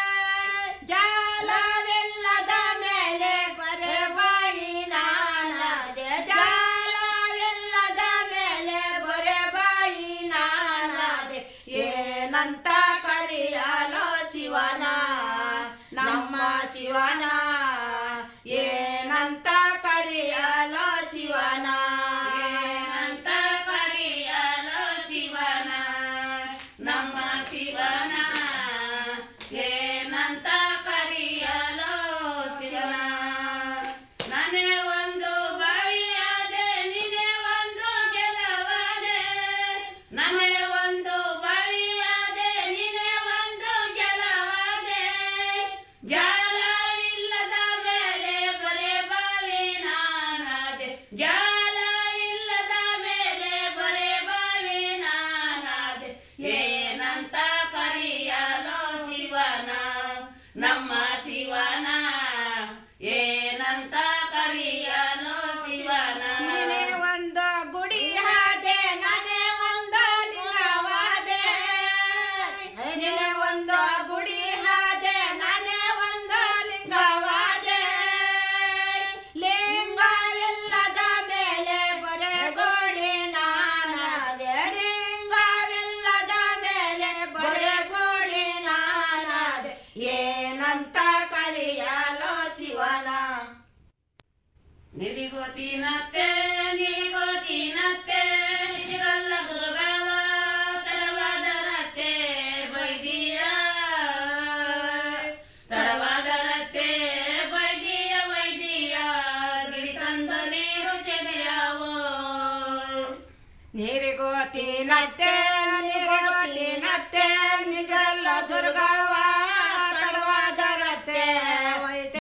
ಜಾಲವಿಲ್ಲದ ಮೇಲೆ ಬರೆ ಬಾಯಿ ನಾನಾದೆ ಜಾಲವಿಲ್ಲದ ಮೇಲೆ ಬರೆ ಬಾಯಿ ನಾನಾದೆ ಏನಂತ ಕರೆಯಲು ಶಿವನ ನಮ್ಮ ಶಿವನ ಏನಂತ ಕರೆಯಲು ಶಿವನ ಏನಂತ ಕರೆಯಲು ಶಿವನ ನಮ್ಮ ಶಿವನ ಏನಂತ ಕರೆಯಲು ಶಿವನ ನನೆ ಒಂದು ಬಾವಿಯಾದೆ ನಿನೆ ಒಂದು ಗೆಲವಾದೆ ನನೆ ಒಂದು ಬಾವಿಯಾದೆ ನಿನೆ ಒಂದು ಗೆಲವಾದೆ ಜಾಲವಿಲ್ಲದ ಮೇಲೆ ಬರೆ ಬಾವಿ ನಾನಾದೆ ಜಾಲವಿಲ್ಲದ ಮೇಲೆ ಬರೆ ಬಾವಿ ನಾನಾದೆ ಏನಂತ ಕರೆಯಲು ಶಿವನ ನಮ್ಮ ಶಿವನ ಏನಂತ ಕರೆಯಲು ಶಿವನ ನೀನೇ ಒಂದು ಗುಡಿ ಹಾದೆ ನಾನೇ ಒಂದು ಲಿಂಗವಾದೆ ನೀನೇ ಒಂದು ಗುಡಿ ಹಾದೆ ನಾನೇ ಒಂದು ಲಿಂಗವಾದೆ ಲಿಂಗವಿಲ್ಲದ ಮೇಲೆ ಬರೆ ಗೋಡಿ ನಾನಾದೆ ಲಿಂಗವಿಲ್ಲದ ಮೇಲೆ ಬರೆ ಗೋಡಿ ನಾನಾದೆ ಏನಂತ ಕರೆಯಲು ಶಿವನ ನಿರಿಗೋತಿನತ್ತೆ ನಿರಿಗೋತಿನತ್ತೆ ನಿಜಗಲ್ಲ ಗುರುಗಾವ ತಡವಾದರತ್ತೆ ಬೈದಿಯ ತಡವಾದರತ್ತೆ ಬೈದಿಯ ವೈದಿಯ ಗಿಡಿ ತಂದ ನೀರು ಚೆದಿರಾವೋ ನೀರಿಗೋತಿ ನಟ್ಟೆ